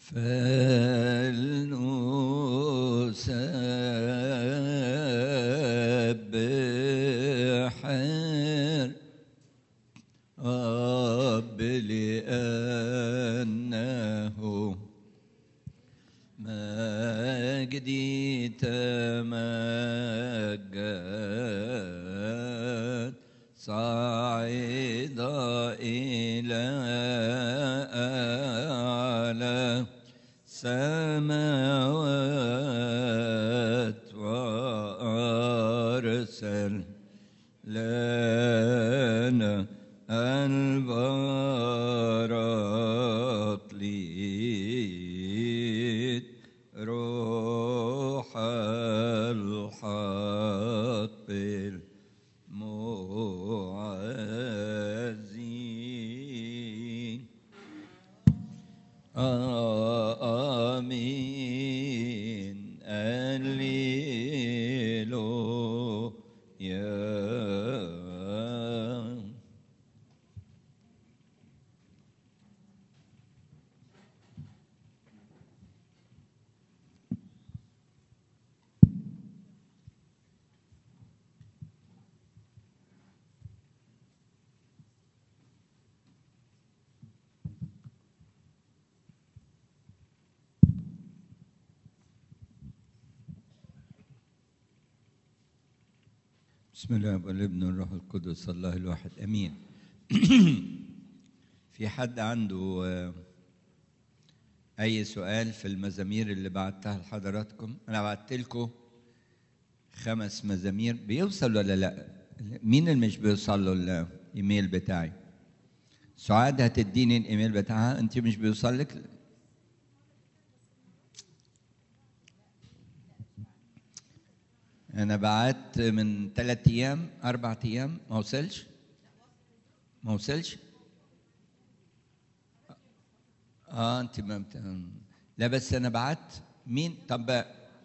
فلنسبح الرب لأنه مجدي تمجد صعد إلى أعلى سماوات وأرسل لنا البراقليت روح الحق المعزين آمين الليلويا بسم الله والابن والروح القدس الله الواحد امين في حد عنده آه، اي سؤال في المزامير اللي بعتها لحضراتكم انا بعت لكم خمس مزامير بيوصل ولا لا مين اللي مش بيوصل له الايميل بتاعي سعاد هتديني الايميل بتاعها انت مش بيوصل لك انا بعت من ثلاث ايام اربع ايام ما وصلش ما وصلش اه انت ما بت... لا بس انا بعت مين طب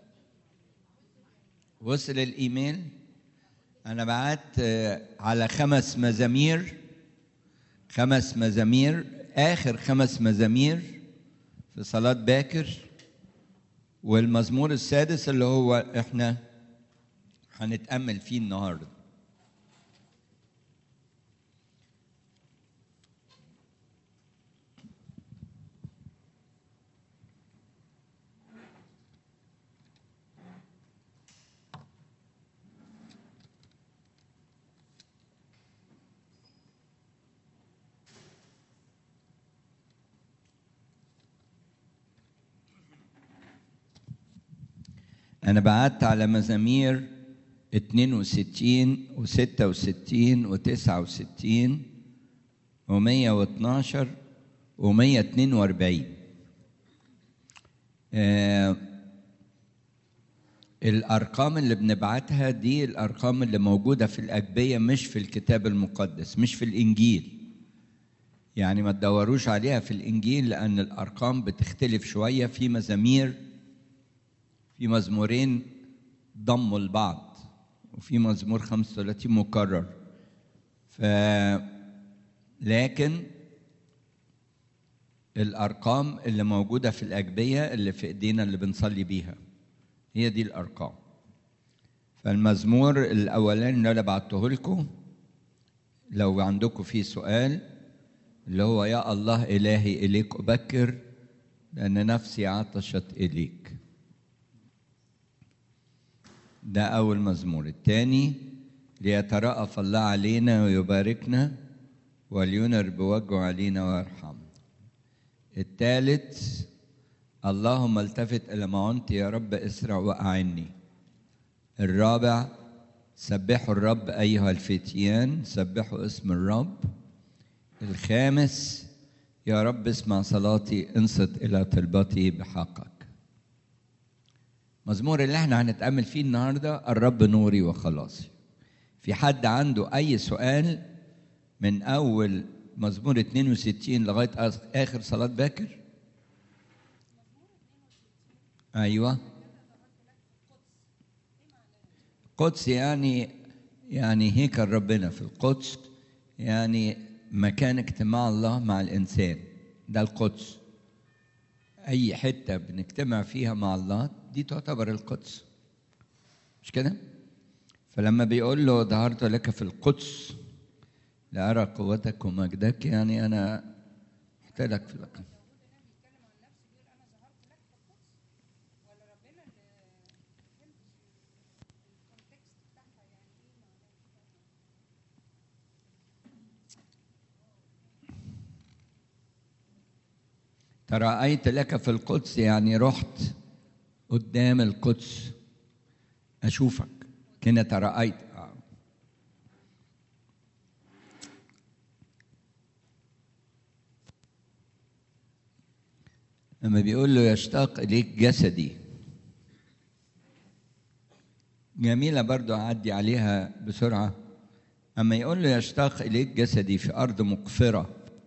وصل الايميل انا بعت آه، على خمس مزامير خمس مزامير اخر خمس مزامير في صلاه باكر والمزمور السادس اللي هو احنا هنتامل فيه النهارده أنا بعت على مزامير 62 و66 و69 و112 و142 آه الأرقام اللي بنبعتها دي الأرقام اللي موجودة في الأجبية مش في الكتاب المقدس مش في الإنجيل يعني ما تدوروش عليها في الإنجيل لأن الأرقام بتختلف شوية في مزامير في مزمورين ضموا لبعض وفي مزمور 35 مكرر ف لكن الارقام اللي موجوده في الاجبيه اللي في ايدينا اللي بنصلي بيها هي دي الارقام فالمزمور الاولاني اللي انا بعته لكم لو عندكم فيه سؤال اللي هو يا الله الهي اليك ابكر لان نفسي عطشت اليك ده أول مزمور الثاني ليترأف الله علينا ويباركنا ولينر بوجهه علينا ويرحمنا الثالث اللهم التفت إلى معونتي يا رب اسرع وأعني الرابع سبحوا الرب أيها الفتيان سبحوا اسم الرب الخامس يا رب اسمع صلاتي انصت إلى طلبتي بحقك مزمور اللي احنا هنتأمل فيه النهارده الرب نوري وخلاصي. في حد عنده أي سؤال من أول مزمور 62 لغاية آخ- آخر صلاة باكر؟ أيوه قدس يعني يعني هيكل ربنا في القدس يعني مكان اجتماع الله مع الإنسان ده القدس اي حته بنجتمع فيها مع الله دي تعتبر القدس مش كده فلما بيقول له ظهرت لك في القدس لأرى قوتك ومجدك يعني أنا قلت لك في الأقل ترأيت لك في القدس يعني رحت قدام القدس أشوفك كنا ترأيت آه. لما بيقول له يشتاق إليك جسدي جميلة برضو أعدي عليها بسرعة أما يقول له يشتاق إليك جسدي في أرض مقفرة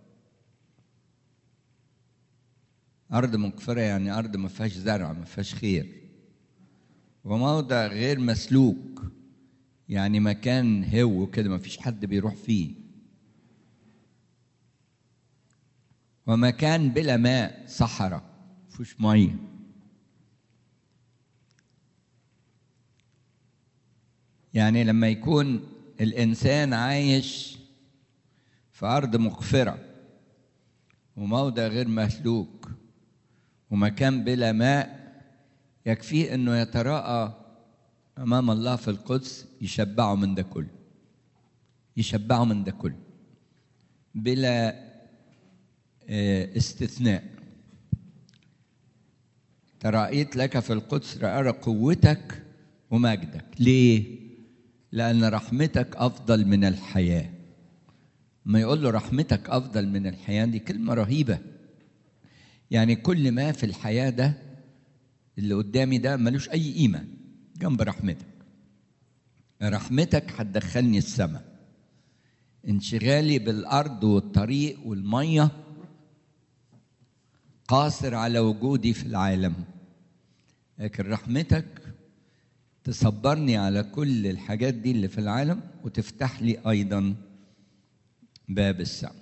أرض مقفرة يعني أرض ما فيهاش زرع ما فيهاش خير وموضع غير مسلوك يعني مكان هو كده ما فيش حد بيروح فيه ومكان بلا ماء صحراء فيهوش ميه يعني لما يكون الانسان عايش في ارض مقفره وموضع غير مسلوك ومكان بلا ماء يكفيه انه يتراءى امام الله في القدس يشبعه من ده كله يشبعه من ده كله بلا استثناء ترأيت لك في القدس أرى قوتك ومجدك ليه؟ لأن رحمتك أفضل من الحياة ما يقول له رحمتك أفضل من الحياة دي كلمة رهيبة يعني كل ما في الحياة ده اللي قدامي ده ملوش أي قيمة جنب رحمتك رحمتك هتدخلني السماء انشغالي بالأرض والطريق والمية قاصر على وجودي في العالم لكن رحمتك تصبرني على كل الحاجات دي اللي في العالم وتفتح لي أيضا باب السماء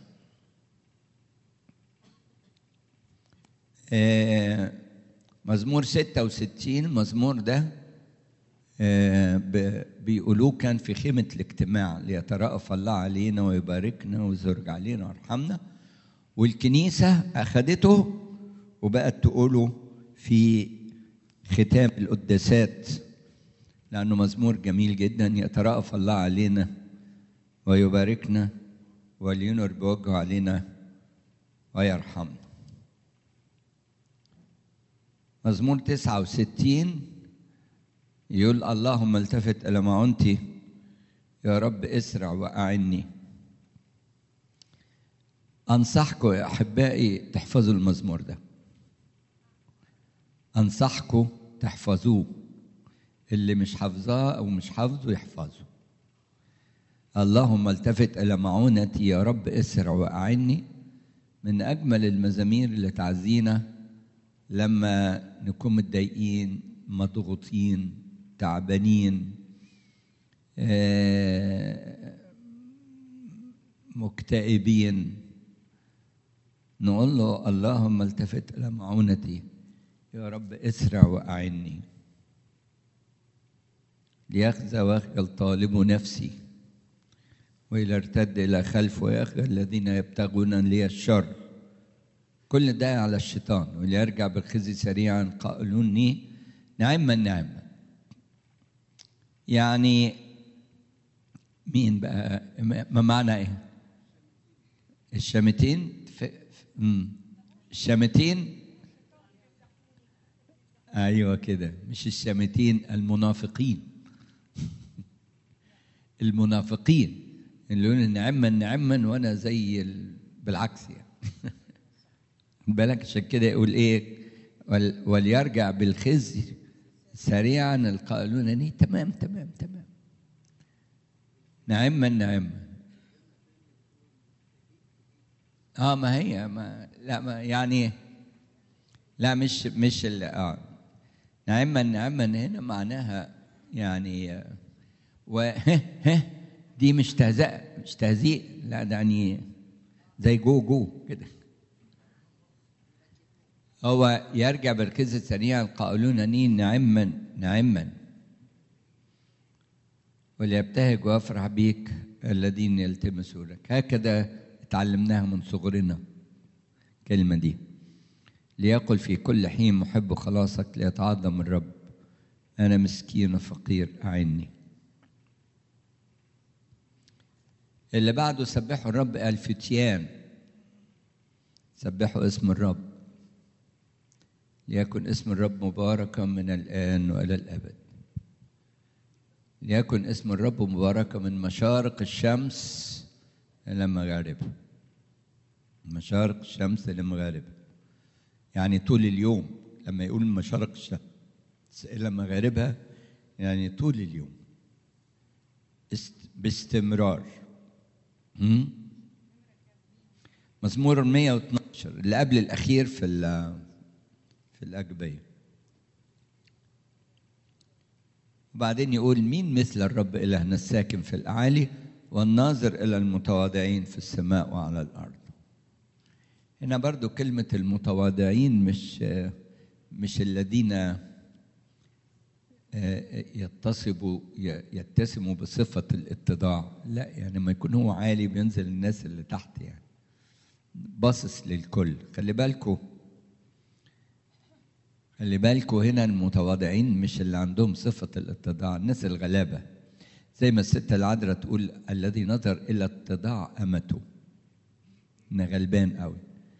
آه مزمور 66 المزمور ده آه بيقولوه كان في خيمة الاجتماع ليترأف الله علينا ويباركنا ويزرج علينا ويرحمنا والكنيسة أخدته وبقت تقوله في ختام القداسات لأنه مزمور جميل جدا يترأف الله علينا ويباركنا ولينر بوجهه علينا ويرحمنا مزمور 69 يقول اللهم التفت إلى معونتي يا رب اسرع وأعني أنصحكم يا أحبائي تحفظوا المزمور ده أنصحكم تحفظوه اللي مش حافظاه أو مش حافظه يحفظه اللهم التفت إلى معونتي يا رب اسرع وأعني من أجمل المزامير اللي تعزينا لما نكون متضايقين مضغوطين تعبانين مكتئبين نقول له اللهم التفت إلى معونتي يا رب اسرع وأعني ليخزى ويخجل طالب نفسي وإلى ارتد إلى خلف ويخجل الذين يبتغون لي الشر كل ده على الشيطان وليرجع بالخزي سريعا قائلوني نعما نعما يعني مين بقى ما معنى ايه الشامتين في الشامتين ايوه كده مش الشامتين المنافقين المنافقين اللي يقولون نعما نعما وانا زي ال... بالعكس يعني بالك عشان كده يقول ايه ول... وليرجع بالخزي سريعا القائلون تمام تمام تمام نعما نعما اه ما هي ما لا ما يعني لا مش مش ال اه نعما نعما هنا معناها يعني و دي مش تهزأ مش تهزيء لا ده يعني زي جو جو كده هو يرجع بالكذب سريعا قائلونني نعما نعما وليبتهج ويفرح بيك الذين يلتمسونك هكذا تعلمناها من صغرنا الكلمة دي ليقل في كل حين محب خلاصك ليتعظم الرب أنا مسكين وفقير أعني اللي بعده سبحوا الرب الفتيان سبحوا اسم الرب ليكن اسم الرب مباركا من الآن وإلى الأبد ليكن اسم الرب مباركا من مشارق الشمس إلى مغاربها مشارق الشمس إلى مغاربها يعني طول اليوم لما يقول مشارق الشمس إلى مغاربها يعني طول اليوم است باستمرار هم؟ مزمور 112 اللي قبل الأخير في في الأجبية وبعدين يقول مين مثل الرب إلهنا الساكن في الأعالي والناظر إلى المتواضعين في السماء وعلى الأرض هنا برضو كلمة المتواضعين مش مش الذين يتصبوا يتسموا بصفة الاتضاع لا يعني لما يكون هو عالي بينزل الناس اللي تحت يعني باصص للكل خلي بالكم خلي بالكم هنا المتواضعين مش اللي عندهم صفة الاتضاع الناس الغلابة زي ما الست العذراء تقول الذي نظر إلى اتضاع أمته إنه غلبان قوي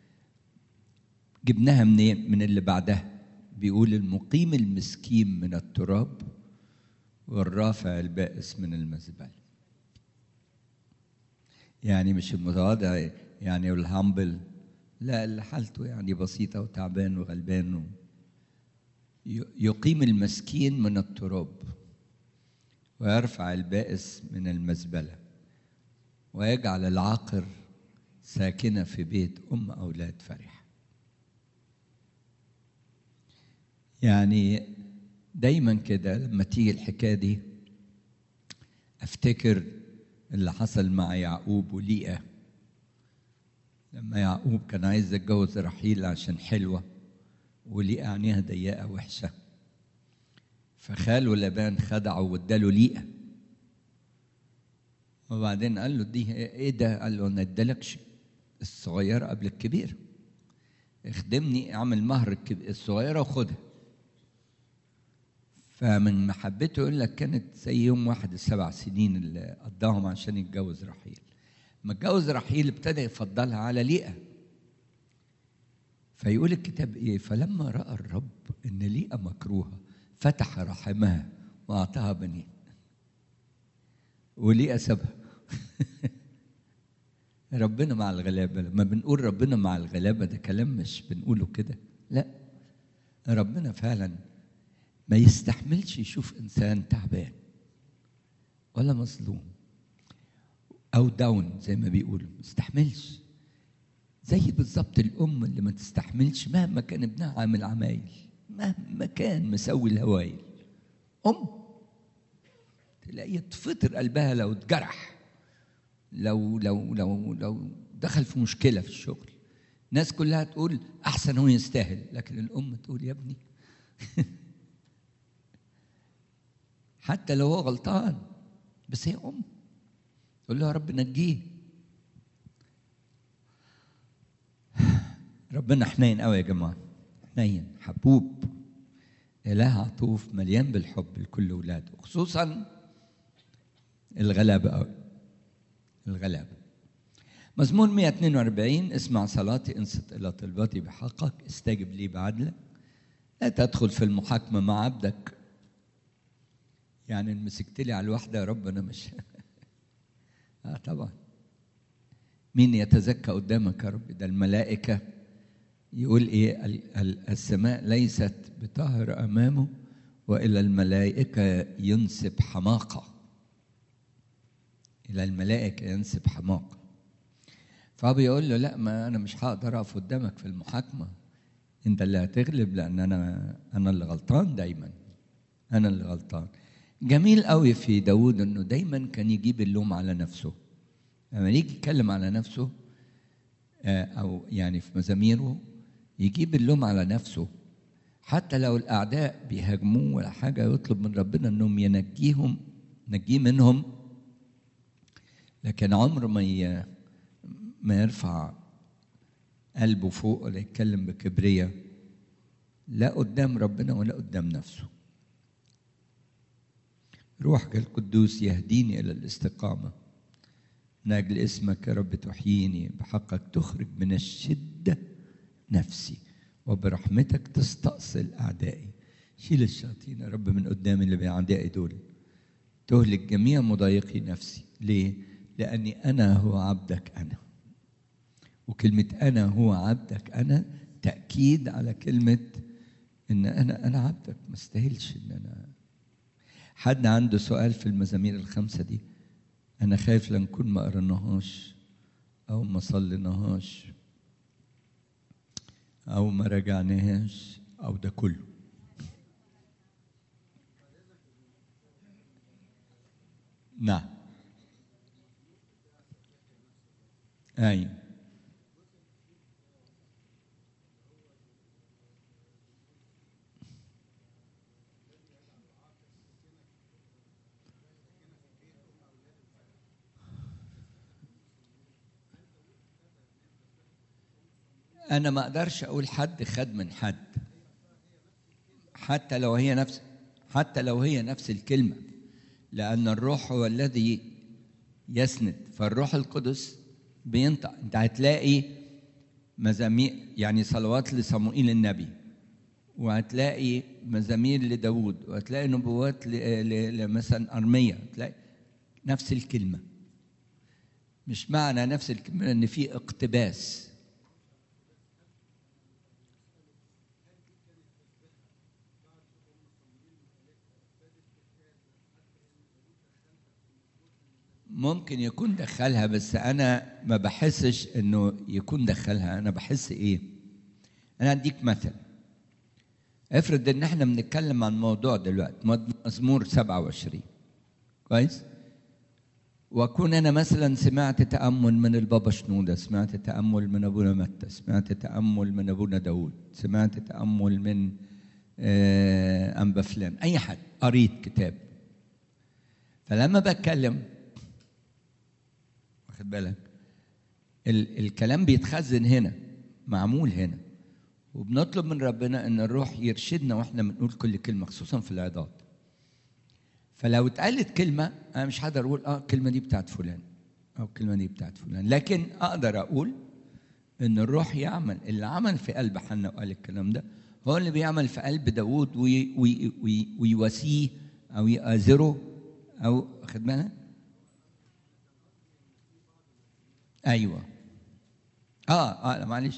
جبناها منين من اللي بعدها بيقول المقيم المسكين من التراب والرافع البائس من المزبلة يعني مش المتواضع يعني الهامبل لا اللي حالته يعني بسيطة وتعبان وغلبان و... يقيم المسكين من التراب ويرفع البائس من المزبلة ويجعل العاقر ساكنة في بيت أم أولاد فرح يعني دايما كده لما تيجي الحكاية دي أفتكر اللي حصل مع يعقوب وليئة لما يعقوب كان عايز يتجوز رحيل عشان حلوه وليئة عينيها ضيقة وحشة فخاله لبان خدعه واداله ليئة وبعدين قال له دي ايه ده؟ قال له انا ادالكش الصغيرة قبل الكبيرة اخدمني اعمل مهر الصغيرة وخدها فمن محبته يقول لك كانت زي يوم واحد السبع سنين اللي قضاهم عشان يتجوز رحيل لما اتجوز رحيل ابتدى يفضلها على ليئة فيقول الكتاب ايه فلما راى الرب ان ليئه مكروهه فتح رحمها واعطاها بنين وليئه سابها ربنا مع الغلابه لما بنقول ربنا مع الغلابه ده كلام مش بنقوله كده لا ربنا فعلا ما يستحملش يشوف انسان تعبان ولا مظلوم او داون زي ما بيقولوا ما يستحملش زي بالظبط الام اللي ما تستحملش مهما كان ابنها عامل عمايل مهما كان مسوي الهوايل ام تلاقيه تفطر قلبها لو اتجرح لو لو لو لو دخل في مشكله في الشغل الناس كلها تقول احسن هو يستاهل لكن الام تقول يا ابني حتى لو هو غلطان بس هي ام تقول له يا رب نجيه ربنا حنين قوي يا جماعه حنين حبوب اله عطوف مليان بالحب لكل اولاده خصوصا الغلابه قوي الغلابه مزمور 142 اسمع صلاتي انصت الى طلباتي بحقك استجب لي بعدلك لا تدخل في المحاكمه مع عبدك يعني ان مسكت لي على الواحده يا رب انا مش اه طبعا مين يتزكى قدامك يا رب ده الملائكه يقول ايه السماء ليست بطهر امامه والى الملائكه ينسب حماقه الى الملائكه ينسب حماقه فبيقول له لا ما انا مش هقدر اقف قدامك في المحاكمه انت اللي هتغلب لان انا انا اللي غلطان دايما انا اللي غلطان جميل قوي في داود انه دايما كان يجيب اللوم على نفسه لما يجي يتكلم على نفسه او يعني في مزاميره يجيب اللوم على نفسه حتى لو الأعداء بيهاجموه ولا حاجة يطلب من ربنا إنهم ينجيهم نجيه منهم لكن عمر ما ي... ما يرفع قلبه فوق ولا يتكلم بكبرية لا قدام ربنا ولا قدام نفسه روحك القدوس يهديني إلى الاستقامة من أجل اسمك يا رب تحييني بحقك تخرج من الشدة نفسي وبرحمتك تستأصل أعدائي شيل الشياطين يا رب من قدامي اللي بأعدائي دول تهلك جميع مضايقي نفسي ليه؟ لأني أنا هو عبدك أنا وكلمة أنا هو عبدك أنا تأكيد على كلمة إن أنا أنا عبدك ما استاهلش إن أنا حد عنده سؤال في المزامير الخمسة دي أنا خايف لنكون ما قرناهاش أو ما صليناهاش أو ما راجعناهاش أو ده كله نعم أيوه أنا ما أقدرش أقول حد خد من حد حتى لو هي نفس حتى لو هي نفس الكلمة لأن الروح هو الذي يسند فالروح القدس بينطق أنت هتلاقي مزامير يعني صلوات لصموئيل النبي وهتلاقي مزامير لداود وهتلاقي نبوات مثلا أرمية هتلاقي نفس الكلمة مش معنى نفس الكلمة إن في اقتباس ممكن يكون دخلها بس انا ما بحسش انه يكون دخلها انا بحس ايه انا اديك مثل افرض ان احنا بنتكلم عن موضوع دلوقتي مزمور 27 كويس واكون انا مثلا سمعت تامل من البابا شنوده سمعت تامل من ابونا متى سمعت تامل من ابونا داود سمعت تامل من آه انبا فلان اي حد قريت كتاب فلما بتكلم واخد بالك ال الكلام بيتخزن هنا معمول هنا وبنطلب من ربنا ان الروح يرشدنا واحنا بنقول كل كلمه خصوصا في العظات فلو اتقالت كلمه انا مش هقدر اقول اه الكلمه دي بتاعت فلان او الكلمه دي بتاعت فلان لكن اقدر اقول ان الروح يعمل اللي عمل في قلب حنا وقال الكلام ده هو اللي بيعمل في قلب داوود وي وي وي ويواسيه او يآزره او واخد بالك ايوه اه اه معلش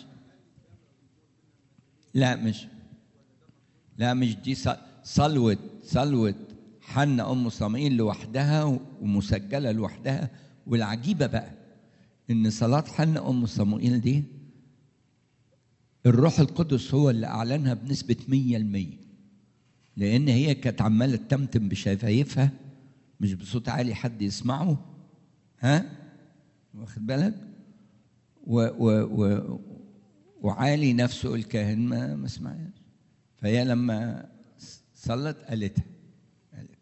لا مش لا مش دي صلوة صلوة حنا أم صموئيل لوحدها ومسجلة لوحدها والعجيبة بقى إن صلاة حنا أم صموئيل دي الروح القدس هو اللي أعلنها بنسبة مية المية لأن هي كانت عمالة تمتم بشفايفها مش بصوت عالي حد يسمعه ها واخد بالك و و و وعالي نفسه الكاهن ما ما سمعهاش فهي لما صلت قالتها قالتها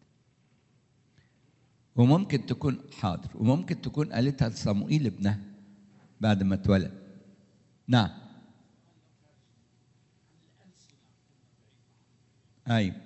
وممكن تكون حاضر وممكن تكون قالتها لصموئيل ابنها بعد ما اتولد نعم ايوه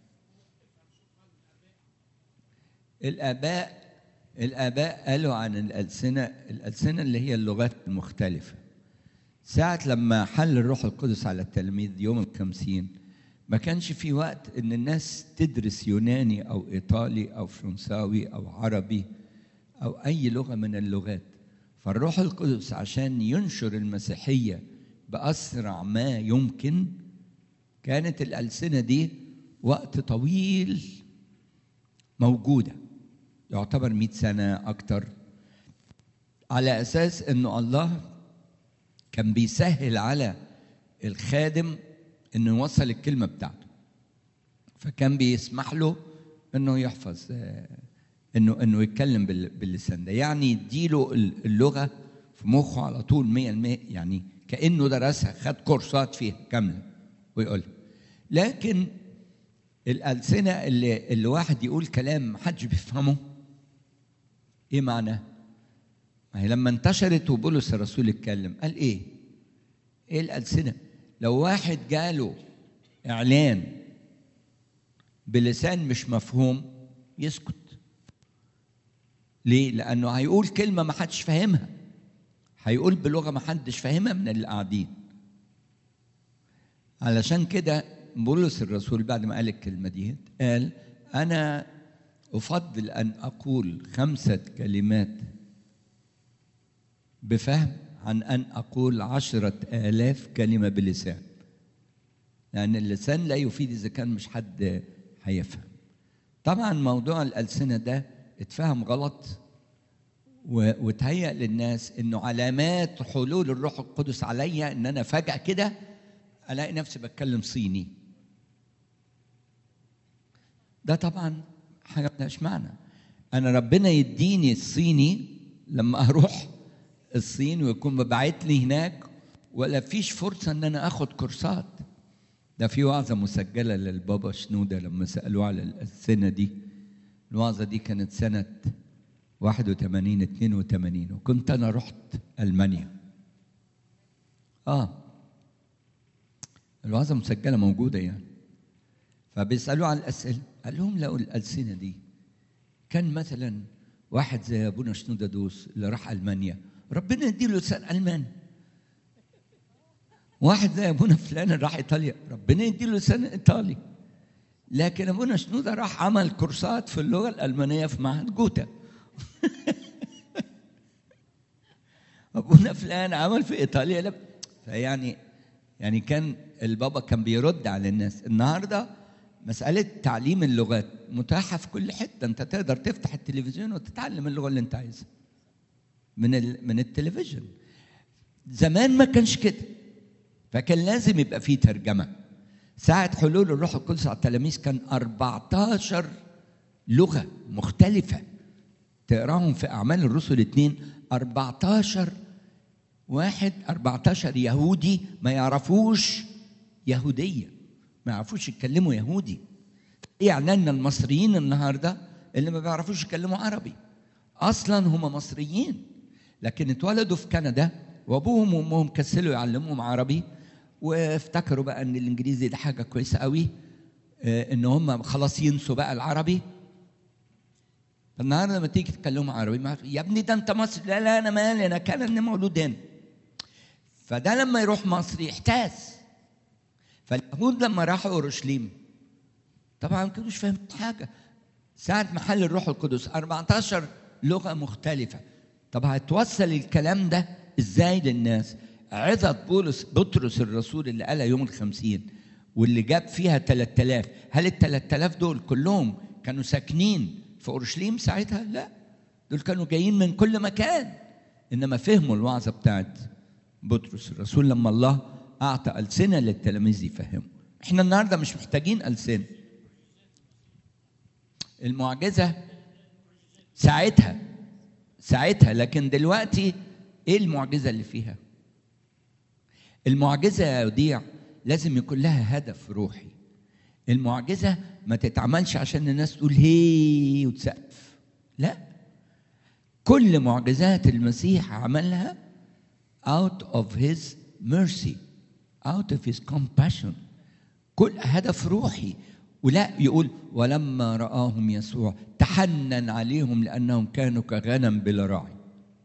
الاباء الآباء قالوا عن الألسنة الألسنة اللي هي اللغات المختلفة ساعة لما حل الروح القدس على التلاميذ يوم الخمسين ما كانش في وقت إن الناس تدرس يوناني أو إيطالي أو فرنساوي أو عربي أو أي لغة من اللغات فالروح القدس عشان ينشر المسيحية بأسرع ما يمكن كانت الألسنة دي وقت طويل موجوده يعتبر مئة سنة أكتر على أساس أنه الله كان بيسهل على الخادم أنه يوصل الكلمة بتاعته فكان بيسمح له أنه يحفظ أنه أنه يتكلم باللسان ده يعني يديله اللغة في مخه على طول مية المية يعني كانه درسها خد كورسات فيها كامله ويقولها لكن الالسنه اللي اللي واحد يقول كلام محدش بيفهمه ايه معناه؟ ما هي لما انتشرت وبولس الرسول اتكلم قال ايه؟ ايه الالسنه؟ لو واحد جاله اعلان بلسان مش مفهوم يسكت ليه؟ لأنه هيقول كلمة ما حدش فاهمها هيقول بلغة ما حدش فاهمها من اللي قاعدين علشان كده بولس الرسول بعد ما قال الكلمة دي قال أنا أفضل أن أقول خمسة كلمات بفهم عن أن أقول عشرة آلاف كلمة بلسان لأن اللسان لا يفيد إذا كان مش حد هيفهم طبعا موضوع الألسنة ده اتفهم غلط وتهيأ للناس انه علامات حلول الروح القدس عليا ان انا فجأة كده الاقي نفسي بتكلم صيني ده طبعا حاجة ملهاش معنى انا ربنا يديني الصيني لما اروح الصين ويكون مبعت لي هناك ولا فيش فرصة ان انا اخد كورسات ده في وعظة مسجلة للبابا شنودة لما سألوه على السنة دي الوعظة دي كانت سنة 81 82 وكنت أنا رحت ألمانيا آه الوعظة مسجلة موجودة يعني فبيسألوه على الأسئلة قال لهم لو الألسنة دي كان مثلا واحد زي أبونا شنودة دوس اللي راح ألمانيا ربنا يديله لسان ألماني واحد زي أبونا فلان اللي راح إيطاليا ربنا يديله لسان إيطالي لكن ابونا شنودة راح عمل كورسات في اللغه الالمانيه في معهد جوتا ابونا فلان عمل في ايطاليا لا فيعني يعني كان البابا كان بيرد على الناس النهارده مساله تعليم اللغات متاحه في كل حته انت تقدر تفتح التلفزيون وتتعلم اللغه اللي انت عايزها من ال... من التلفزيون زمان ما كانش كده فكان لازم يبقى فيه ترجمه ساعة حلول الروح القدس على التلاميذ كان 14 لغة مختلفة تقراهم في أعمال الرسل اتنين 14 واحد 14 يهودي ما يعرفوش يهودية ما يعرفوش يتكلموا يهودي ايه يعني ان المصريين النهارده اللي ما بيعرفوش يتكلموا عربي اصلا هم مصريين لكن اتولدوا في كندا وابوهم وامهم كسلوا يعلموهم عربي وافتكروا بقى ان الانجليزي ده حاجه كويسه قوي ان هم خلاص ينسوا بقى العربي النهارده لما تيجي تتكلموا عربي ما يا ابني ده انت مصري لا لا انا مالي انا كان اني مولود هنا فده لما يروح مصر يحتاس فاليهود لما راحوا اورشليم طبعا ما كانوش فاهمين حاجه ساعه محل الروح القدس 14 لغه مختلفه طب هتوصل الكلام ده ازاي للناس عظة بولس بطرس الرسول اللي قالها يوم الخمسين واللي جاب فيها 3000 هل ال 3000 دول كلهم كانوا ساكنين في اورشليم ساعتها؟ لا دول كانوا جايين من كل مكان انما فهموا الوعظه بتاعت بطرس الرسول لما الله اعطى السنه للتلاميذ يفهموا احنا النهارده مش محتاجين السنه المعجزه ساعتها ساعتها لكن دلوقتي ايه المعجزه اللي فيها؟ المعجزة يا وديع لازم يكون لها هدف روحي المعجزة ما تتعملش عشان الناس تقول هي وتسقف لا كل معجزات المسيح عملها out of his mercy out of his compassion كل هدف روحي ولا يقول ولما رآهم يسوع تحنن عليهم لأنهم كانوا كغنم بلا راعي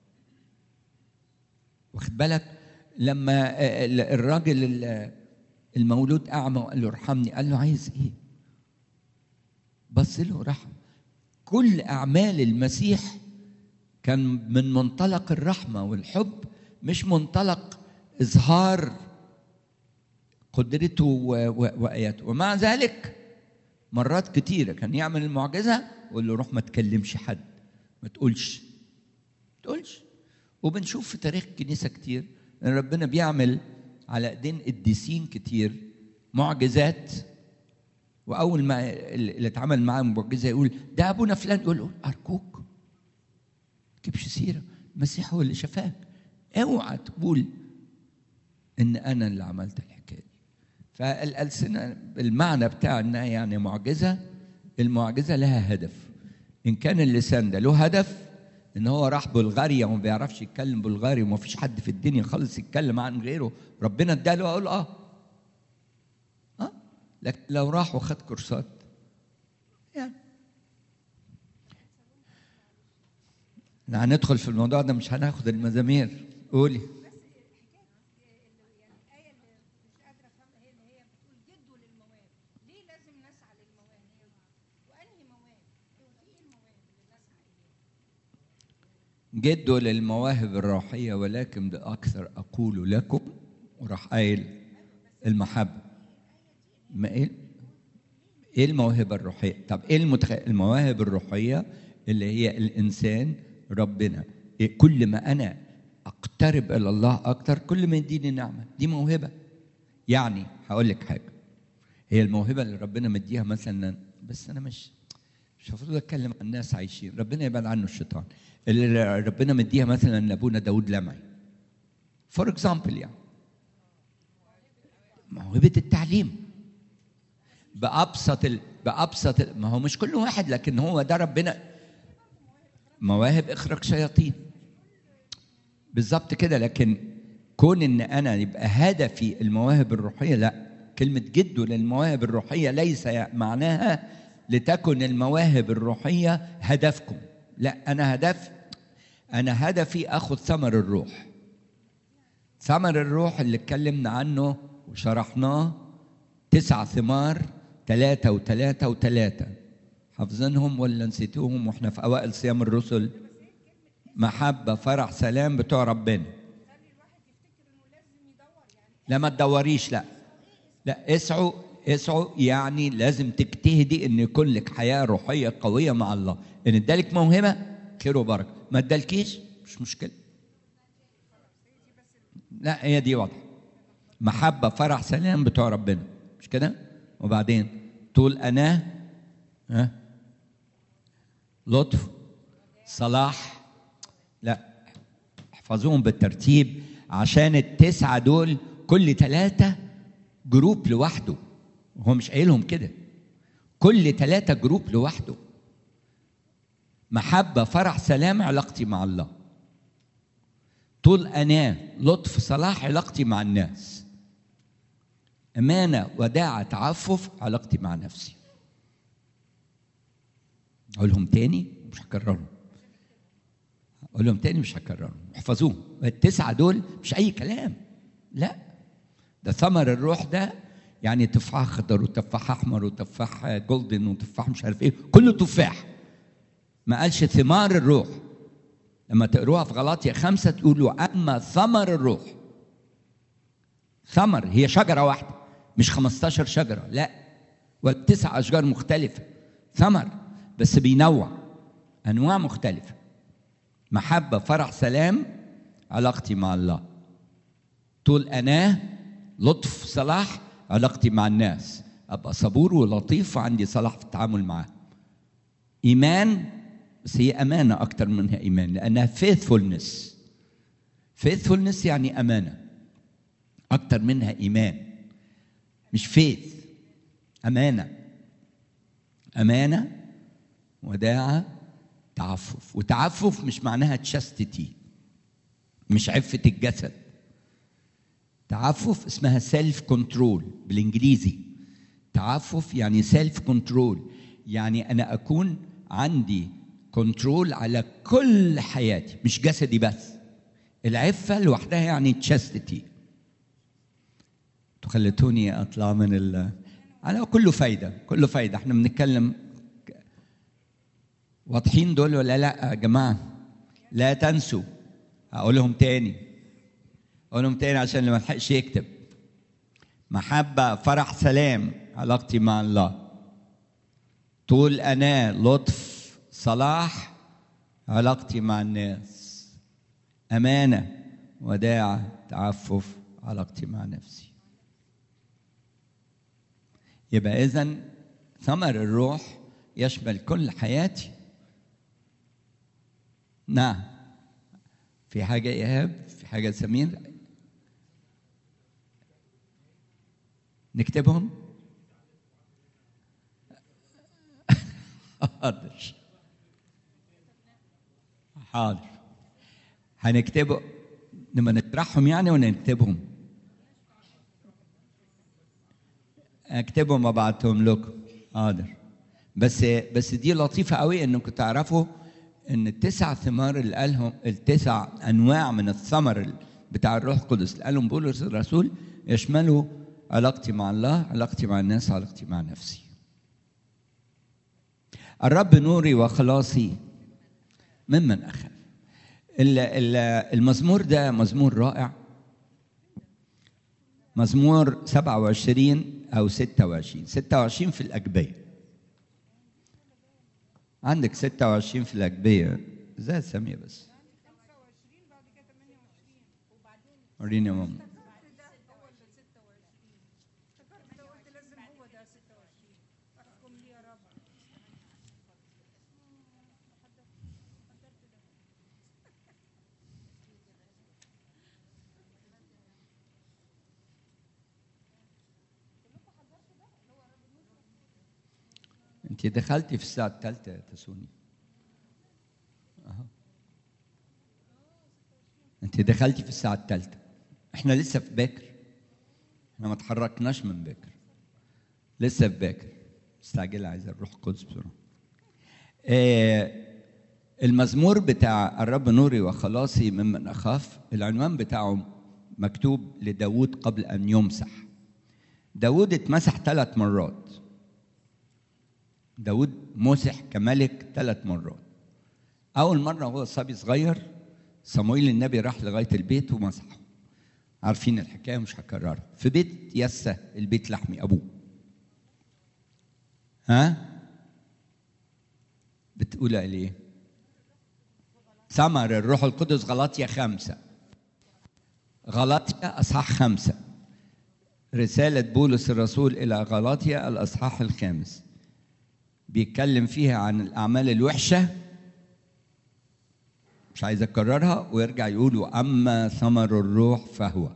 واخد بالك لما الراجل المولود اعمى وقال له ارحمني قال له عايز ايه بص له رحم كل اعمال المسيح كان من منطلق الرحمه والحب مش منطلق اظهار قدرته واياته ومع ذلك مرات كتيره كان يعمل المعجزه ويقول له روح ما تكلمش حد ما تقولش ما تقولش وبنشوف في تاريخ الكنيسه كتير ان ربنا بيعمل على ايدين قديسين كتير معجزات واول ما اللي اتعمل معاه معجزه يقول ده ابونا فلان يقول ارجوك تجيبش سيره المسيح هو اللي شفاك اوعى تقول ان انا اللي عملت الحكايه دي فالالسنه المعنى بتاع انها يعني معجزه المعجزه لها هدف ان كان اللسان ده له هدف ان هو راح بلغاريا وما بيعرفش يتكلم بلغاري وما فيش حد في الدنيا خالص يتكلم عن غيره ربنا اداله اقول اه اه لكن لو راح وخد كورسات يعني احنا هندخل في الموضوع ده مش هناخد المزامير قولي الآية اللي مش قادرة أفهمها هي اللي هي بتقول جدوا للمواهب، ليه لازم نسعى للمواهب؟ وأنهي مواهب؟ وفي إيه المواهب اللي نسعى إليها؟ جدوا للمواهب الروحية ولكن بأكثر أقول لكم وراح قايل المحبة ما إيه إيه الموهبة الروحية؟ طب إيه المتخ... المواهب الروحية اللي هي الإنسان ربنا إيه كل ما أنا أقترب إلى الله أكتر كل ما يديني نعمة دي موهبة يعني هقول لك حاجة هي الموهبة اللي ربنا مديها مثلا بس أنا مش مش المفروض اتكلم عن الناس عايشين ربنا يبعد عنه الشيطان اللي ربنا مديها مثلا لابونا داود لمعي فور اكزامبل يعني موهبه التعليم بابسط ال... بابسط ال... ما هو مش كل واحد لكن هو ده ربنا مواهب اخراج شياطين بالظبط كده لكن كون ان انا يبقى هدفي المواهب الروحيه لا كلمه جد للمواهب الروحيه ليس معناها لتكن المواهب الروحيه هدفكم لا انا هدف انا هدفي اخذ ثمر الروح ثمر الروح اللي اتكلمنا عنه وشرحناه تسع ثمار ثلاثة وثلاثة وثلاثة حافظينهم ولا نسيتوهم واحنا في أوائل صيام الرسل محبة فرح سلام بتوع ربنا لا ما تدوريش لا لا اسعوا اسعوا يعني لازم تجتهدي ان يكون لك حياه روحيه قويه مع الله ان ادالك موهبه خير وبركه ما ادالكيش مش مشكله لا هي دي واضحه محبه فرح سلام بتوع ربنا مش كده وبعدين طول اناه ها لطف صلاح لا احفظوهم بالترتيب عشان التسعه دول كل ثلاثه جروب لوحده هو مش قايلهم كده كل ثلاثة جروب لوحده محبة فرح سلام علاقتي مع الله طول أناة لطف صلاح علاقتي مع الناس أمانة وداعة تعفف علاقتي مع نفسي أقولهم تاني مش هكررهم أقولهم تاني مش هكررهم احفظوهم التسعة دول مش أي كلام لا ده ثمر الروح ده يعني تفاح اخضر وتفاح احمر وتفاح جولدن وتفاح مش عارف ايه كله تفاح ما قالش ثمار الروح لما تقروها في غلاطيا خمسة تقولوا أما ثمر الروح ثمر هي شجرة واحدة مش 15 شجرة لا والتسع أشجار مختلفة ثمر بس بينوع أنواع مختلفة محبة فرح سلام علاقتي مع الله طول أناه لطف صلاح علاقتي مع الناس ابقى صبور ولطيف وعندي صلاح في التعامل معاه ايمان بس هي امانه اكتر منها ايمان لانها فيثفولنس فيثفولنس يعني امانه اكتر منها ايمان مش فيث امانه امانه وداعه تعفف وتعفف مش معناها تشستتي مش عفه الجسد تعفف اسمها سيلف كنترول بالانجليزي تعفف يعني سيلف كنترول يعني انا اكون عندي كنترول على كل حياتي مش جسدي بس العفه لوحدها يعني تشستتي خلتوني اطلع من ال على كله فايده كله فايده احنا بنتكلم واضحين دول ولا لا يا جماعه لا تنسوا هقولهم تاني اقولهم تاني عشان اللي ما لحقش يكتب محبة فرح سلام علاقتي مع الله طول أناة لطف صلاح علاقتي مع الناس أمانة وداعة تعفف علاقتي مع نفسي يبقى إذا ثمر الروح يشمل كل حياتي نعم في حاجة إيهاب في حاجة سمير نكتبهم حاضر حاضر هنكتبه لما نطرحهم يعني ولا نكتبهم اكتبهم وابعتهم لكم حاضر بس بس دي لطيفه قوي انكم تعرفوا ان التسع ثمار اللي قالهم التسع انواع من الثمر بتاع الروح القدس اللي قالهم بولس الرسول يشملوا علاقتي مع الله علاقتي مع الناس علاقتي مع نفسي الرب نوري وخلاصي ممن اخاف ال- ال- المزمور ده مزمور رائع مزمور 27 او 26 26 في الاجبيه عندك 26 في الاجبيه زي ساميه بس 25 بعد كده 28 وبعدين وريني يا ماما افتكرت ده هو اللي 26 افتكرت ده قلت لازم هو ده 26 احكم لي يا رب انت دخلتي في الساعه الثالثه يا تسوني أهو. انت دخلتي في الساعه الثالثه احنا لسه في باكر احنا ما اتحركناش من باكر لسه في باكر مستعجله عايز الروح القدس بسرعه آه المزمور بتاع الرب نوري وخلاصي ممن اخاف العنوان بتاعه مكتوب لداود قبل ان يمسح داود اتمسح ثلاث مرات داود مسح كملك ثلاث مرات أول مرة هو صبي صغير صمويل النبي راح لغاية البيت ومسحه عارفين الحكاية مش هكررها في بيت يسة البيت لحمي أبوه ها بتقول ليه ثمر الروح القدس غلطية خمسة غلطية أصحاح خمسة رسالة بولس الرسول إلى غلاطيا الأصحاح الخامس بيتكلم فيها عن الأعمال الوحشة مش عايز أكررها ويرجع يقول وأما ثمر الروح فهو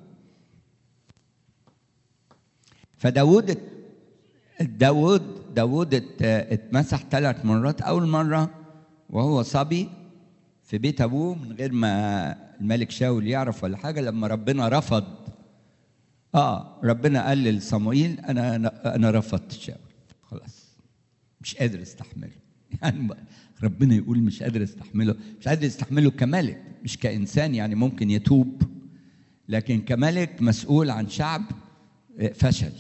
فداود داود داود ات- اتمسح ثلاث مرات أول مرة وهو صبي في بيت أبوه من غير ما الملك شاول يعرف ولا حاجة لما ربنا رفض اه ربنا قال لصموئيل انا انا أنا رفضت شاول خلاص مش قادر استحمله يعني ربنا يقول مش قادر استحمله مش قادر استحمله كملك مش كانسان يعني ممكن يتوب لكن كملك مسؤول عن شعب فشل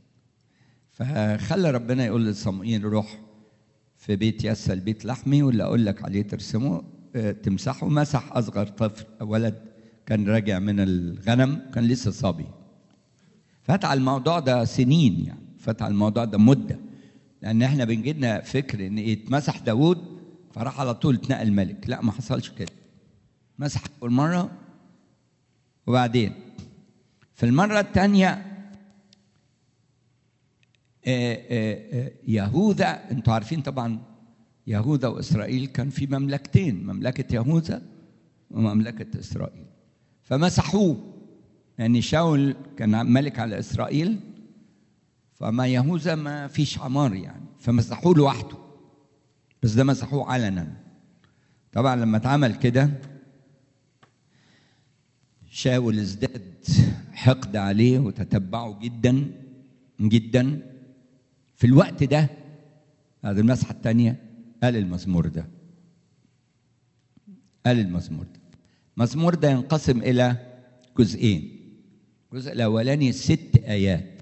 فخلى ربنا يقول لصموئيل روح في بيت يسى البيت لحمي واللي اقول لك عليه ترسمه آه، تمسحه مسح اصغر طفل ولد كان راجع من الغنم كان لسه صبي فات على الموضوع ده سنين يعني فات على الموضوع ده مده لان احنا بنجينا فكر ان يتمسح داوود فراح على طول اتنقل ملك لا ما حصلش كده مسح اول مره وبعدين في المره الثانيه يهوذا انتوا عارفين طبعا يهوذا واسرائيل كان في مملكتين مملكه يهوذا ومملكه اسرائيل فمسحوه يعني شاول كان ملك على اسرائيل فما يهوذا ما فيش عمار يعني فمسحوه لوحده بس ده مسحوه علنا طبعا لما اتعمل كده شاول ازداد حقد عليه وتتبعه جدا جدا في الوقت ده هذه المسحه الثانيه قال المزمور ده قال المزمور ده المزمور ده ينقسم الى جزئين الجزء الاولاني ست ايات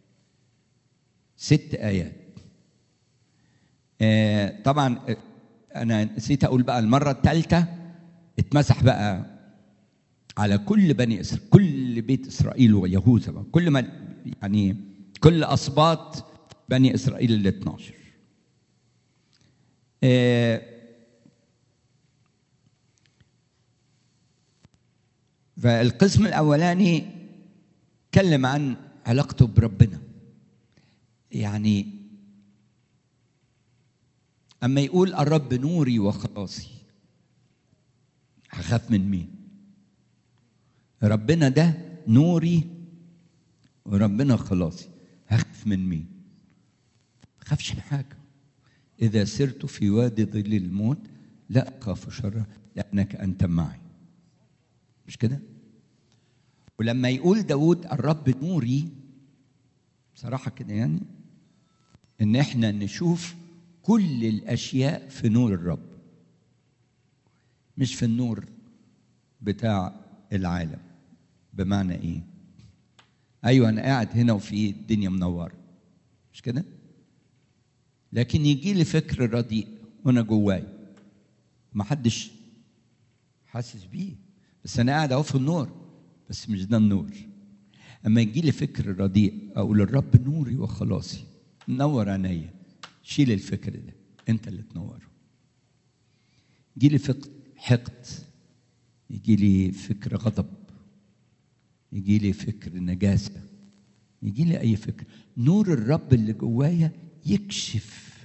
ست ايات آه طبعا آه، انا نسيت اقول بقى المره الثالثه اتمسح بقى على كل بني اسرائيل كل بيت اسرائيل ويهوذا بقى كل ما يعني كل اسباط بني اسرائيل ال 12 آه، فالقسم الاولاني اتكلم عن علاقته بربنا يعني اما يقول الرب نوري وخلاصي هخاف من مين ربنا ده نوري وربنا خلاصي هخاف من مين ما اخافش من حاجه اذا سرت في وادي ظل الموت لا اخاف شرا لانك انت معي مش كده ولما يقول داود الرب نوري بصراحه كده يعني ان احنا نشوف كل الاشياء في نور الرب مش في النور بتاع العالم بمعنى ايه ايوه انا قاعد هنا وفي الدنيا منوره مش كده لكن يجي لي فكر رديء وانا جواي ما حدش حاسس بيه بس انا قاعد اهو في النور بس مش ده النور اما يجي لي فكر رديء اقول الرب نوري وخلاصي نور عينيا شيل الفكر ده انت اللي تنوره يجي لي فكر حقد يجي لي فكر غضب يجي لي فكر نجاسه يجي لي اي فكر نور الرب اللي جوايا يكشف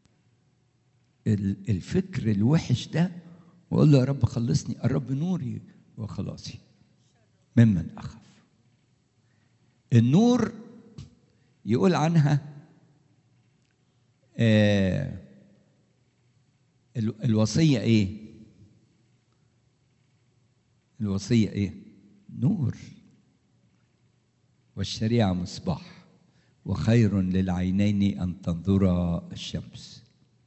ال- الفكر الوحش ده واقول له يا رب خلصني الرب نوري وخلاصي ممن اخاف النور يقول عنها آه ال- الوصيه ايه الوصيه ايه نور والشريعه مصباح وخير للعينين ان تنظرا الشمس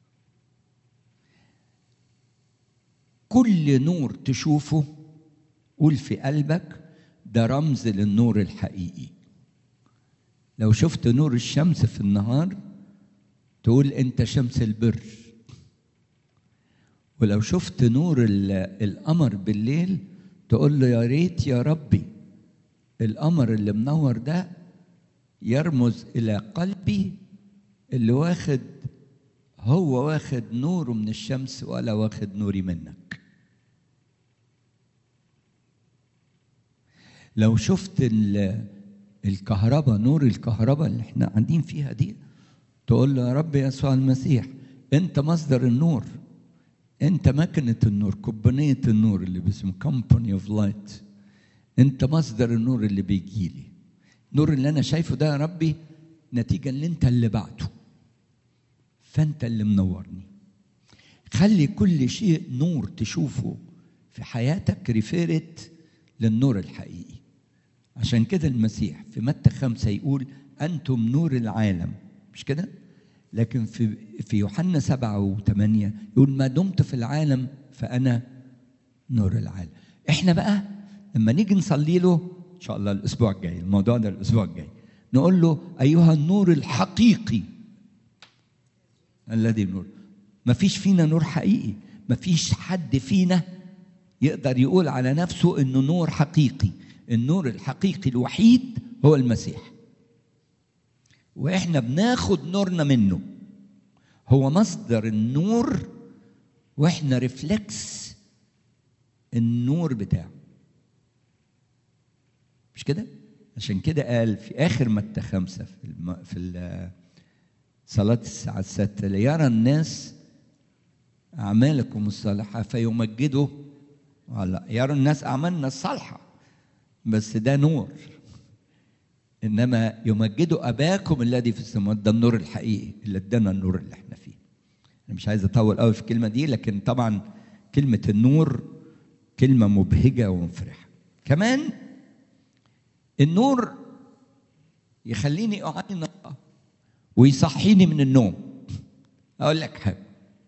كل نور تشوفه قول في قلبك ده رمز للنور الحقيقي لو شفت نور الشمس في النهار تقول انت شمس البر ولو شفت نور ال- القمر بالليل تقول له يا ريت يا ربي القمر اللي منور ده يرمز الى قلبي اللي واخد هو واخد نوره من الشمس ولا واخد نوري منك لو شفت ال- الكهرباء نور الكهرباء اللي احنا قاعدين فيها دي تقول له يا رب يسوع المسيح انت مصدر النور انت مكنة النور كوبانية النور اللي باسمه كومباني اوف لايت انت مصدر النور اللي بيجي لي النور اللي انا شايفه ده يا ربي نتيجة اللي انت اللي بعته فانت اللي منورني خلي كل شيء نور تشوفه في حياتك ريفيرت للنور الحقيقي عشان كده المسيح في متى خمسة يقول أنتم نور العالم مش كده؟ لكن في في يوحنا سبعة وثمانية يقول ما دمت في العالم فأنا نور العالم احنا بقى لما نيجي نصلي له ان شاء الله الاسبوع الجاي الموضوع ده الاسبوع الجاي نقول له ايها النور الحقيقي الذي نور ما فيش فينا نور حقيقي ما فيش حد فينا يقدر يقول على نفسه انه نور حقيقي النور الحقيقي الوحيد هو المسيح واحنا بناخد نورنا منه هو مصدر النور واحنا ريفلكس النور بتاعه مش كده عشان كده قال في اخر متى خمسة في الم... في ال- صلاة الساعة الستة ليرى الناس أعمالكم الصالحة فيمجدوا الله يرى الناس أعمالنا الصالحة بس ده نور إنما يمجدوا أباكم الذي في السماوات ده النور الحقيقي اللي ادانا النور اللي احنا فيه أنا مش عايز أطول قوي في الكلمة دي لكن طبعا كلمة النور كلمة مبهجة ومفرحة كمان النور يخليني أعين الله ويصحيني من النوم أقول لك حاجة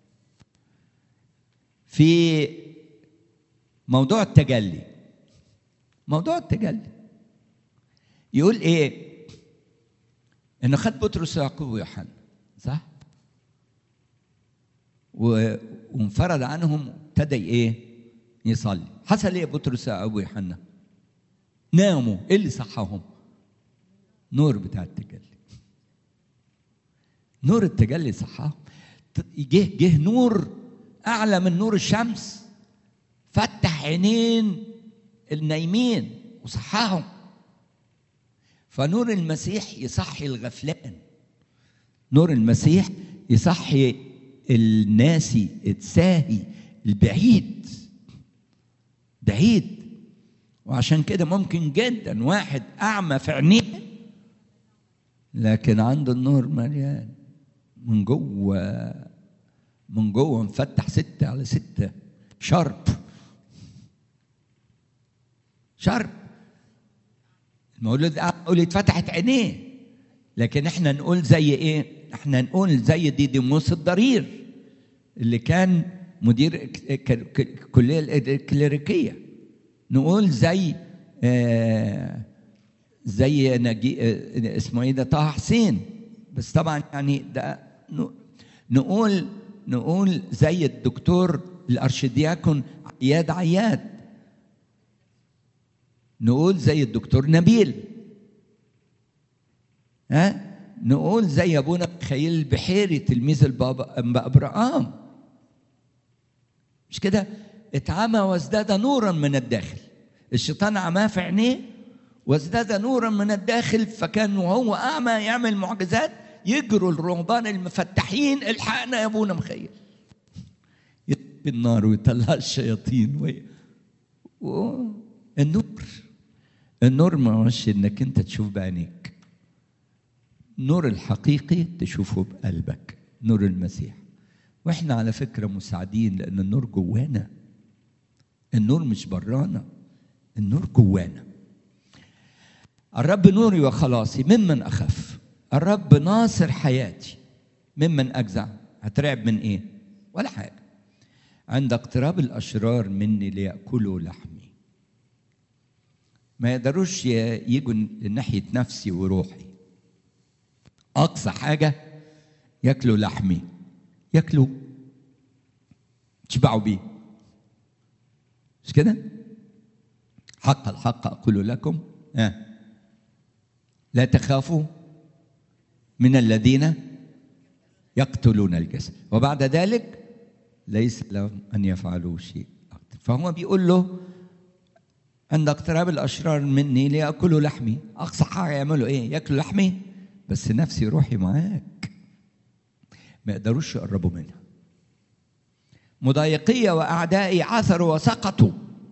في موضوع التجلي موضوع التجلي يقول ايه انه خد بطرس ويعقوب ويوحنا صح و- وانفرد عنهم ابتدى ايه يصلي حصل ايه بطرس ويعقوب ويوحنا ناموا ايه اللي صحاهم نور بتاع التجلي نور التجلي صحاهم ت- جه جه نور اعلى من نور الشمس فتح عينين النايمين وصحاهم فنور المسيح يصحي الغفلان نور المسيح يصحي الناسي الساهي البعيد بعيد وعشان كده ممكن جدا واحد اعمى في عينيه لكن عنده النور مليان من جوه من جوه مفتح ستة على ستة شرب شرب المولود اقول اتفتحت عينيه لكن احنا نقول زي ايه احنا نقول زي ديديموس الضرير اللي كان مدير الكليه الكليريكيه نقول زي آه زي نجي آه اسمه ايه ده طه حسين بس طبعا يعني ده نقول نقول زي الدكتور الارشدياكون عياد عياد نقول زي الدكتور نبيل ها نقول زي ابونا خيل البحيري تلميذ البابا ابراهام مش كده اتعمى وازداد نورا من الداخل الشيطان عماه في عينيه وازداد نورا من الداخل فكان وهو اعمى يعمل معجزات يجروا الرهبان المفتحين الحقنا يا ابونا مخيل يطفي النار ويطلع الشياطين وي... و... النور النور ما هوش انك انت تشوف بعينيك النور الحقيقي تشوفه بقلبك نور المسيح واحنا على فكره مساعدين لان النور جوانا النور مش برانا النور جوانا الرب نوري وخلاصي ممن اخف الرب ناصر حياتي ممن اجزع هترعب من ايه ولا حاجه عند اقتراب الاشرار مني لياكلوا لحمي ما يقدروش يجوا لناحيه نفسي وروحي اقصى حاجه ياكلوا لحمي ياكلوا تشبعوا بيه مش كده حق الحق اقول لكم آه. لا تخافوا من الذين يقتلون الجسد وبعد ذلك ليس لهم ان يفعلوا شيء فهو بيقول له عند اقتراب الاشرار مني لياكلوا لحمي اقصى حاجه يعملوا ايه ياكلوا لحمي بس نفسي روحي معاك ما يقدروش يقربوا منها مضايقية وأعدائي عثروا وسقطوا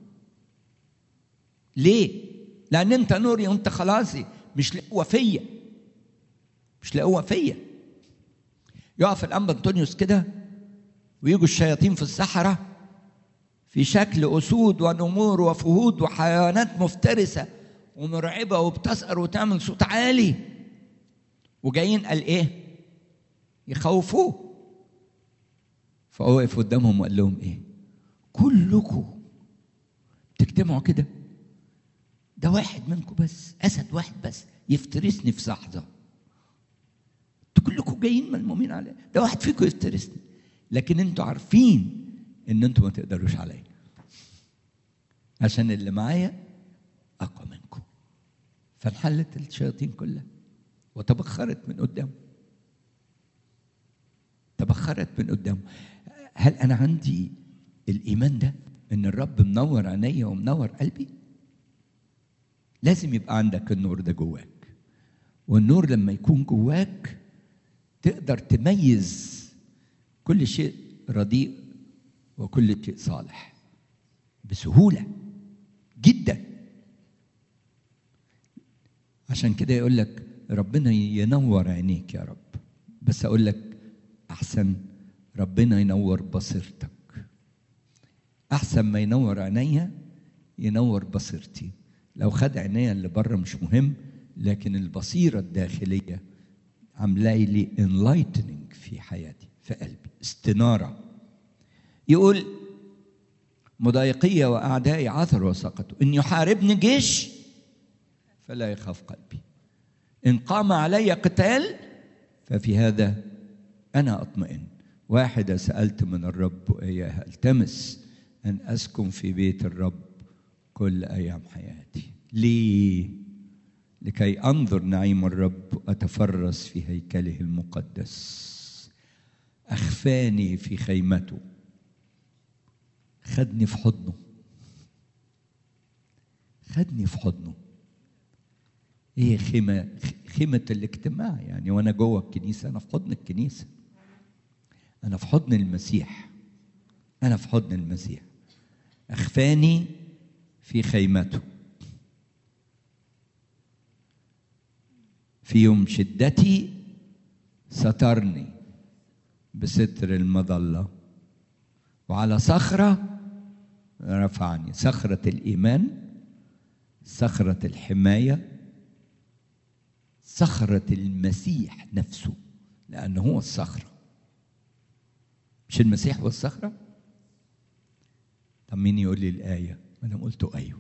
ليه؟ لأن أنت نوري وأنت خلاصي مش لقوة فيا مش لقوة فيا يقف الأنبا أنطونيوس كده ويجوا الشياطين في الصحراء في شكل أسود ونمور وفهود وحيوانات مفترسة ومرعبة وبتسأر وتعمل صوت عالي وجايين قال إيه؟ يخوفوه فهو وقف قدامهم وقال لهم ايه كلكم تجتمعوا كده ده واحد منكم بس اسد واحد بس يفترسني في لحظه انتوا كلكم جايين ملمومين عليه ده واحد فيكم يفترسني لكن انتوا عارفين ان انتوا ما تقدروش عليا عشان اللي معايا اقوى منكم فانحلت الشياطين كلها وتبخرت من قدامه تبخرت من قدامه هل انا عندي الايمان ده ان الرب منور عينيا ومنور قلبي لازم يبقى عندك النور ده جواك والنور لما يكون جواك تقدر تميز كل شيء رديء وكل شيء صالح بسهوله جدا عشان كده يقول لك ربنا ينور عينيك يا رب بس اقول لك احسن ربنا ينور بصيرتك احسن ما ينور عينيا ينور بصيرتي لو خد عينيا اللي بره مش مهم لكن البصيره الداخليه عامله لي انلايتنينج في حياتي في قلبي استناره يقول مضايقية وأعدائي عثروا وسقطوا إن يحاربني جيش فلا يخاف قلبي إن قام علي قتال ففي هذا أنا أطمئن واحدة سألت من الرب وإياها التمس أن أسكن في بيت الرب كل أيام حياتي ليه؟ لكي أنظر نعيم الرب وأتفرس في هيكله المقدس أخفاني في خيمته خدني في حضنه خدني في حضنه هي خيمة خيمة الاجتماع يعني وأنا جوه الكنيسة أنا في حضن الكنيسة أنا في حضن المسيح أنا في حضن المسيح أخفاني في خيمته في يوم شدتي سترني بستر المظلة وعلى صخرة رفعني صخرة الإيمان صخرة الحماية صخرة المسيح نفسه لأنه هو الصخرة مش المسيح هو الصخرة؟ طب مين يقول لي الآية؟ ما أنا قلت أيوه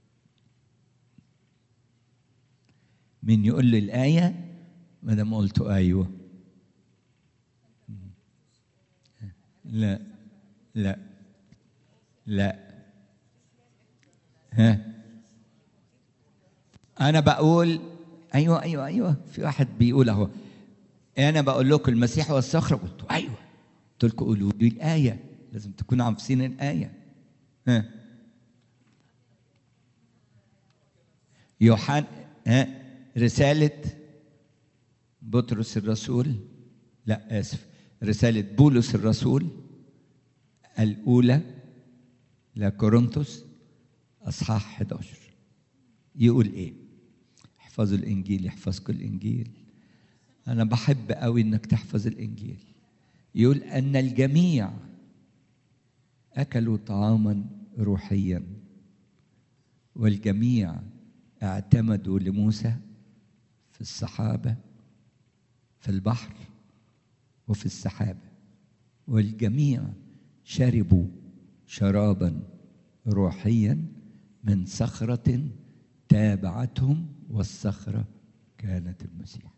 مين يقول لي الآية؟ ما دام قلت أيوه لا لا لا ها أنا بقول أيوه أيوه أيوه في واحد بيقول أهو أنا بقول لكم المسيح هو الصخرة قلت أيوه قلت لكم قولوا لي الآية لازم تكونوا عارفين الآية ها يوحنا ها رسالة بطرس الرسول لا آسف رسالة بولس الرسول الأولى لكورنثوس أصحاح 11 يقول إيه؟ احفظوا الإنجيل يحفظكم الإنجيل أنا بحب قوي إنك تحفظ الإنجيل يقول أن الجميع أكلوا طعاما روحيا والجميع اعتمدوا لموسى في الصحابة في البحر وفي السحابة والجميع شربوا شرابا روحيا من صخرة تابعتهم والصخرة كانت المسيح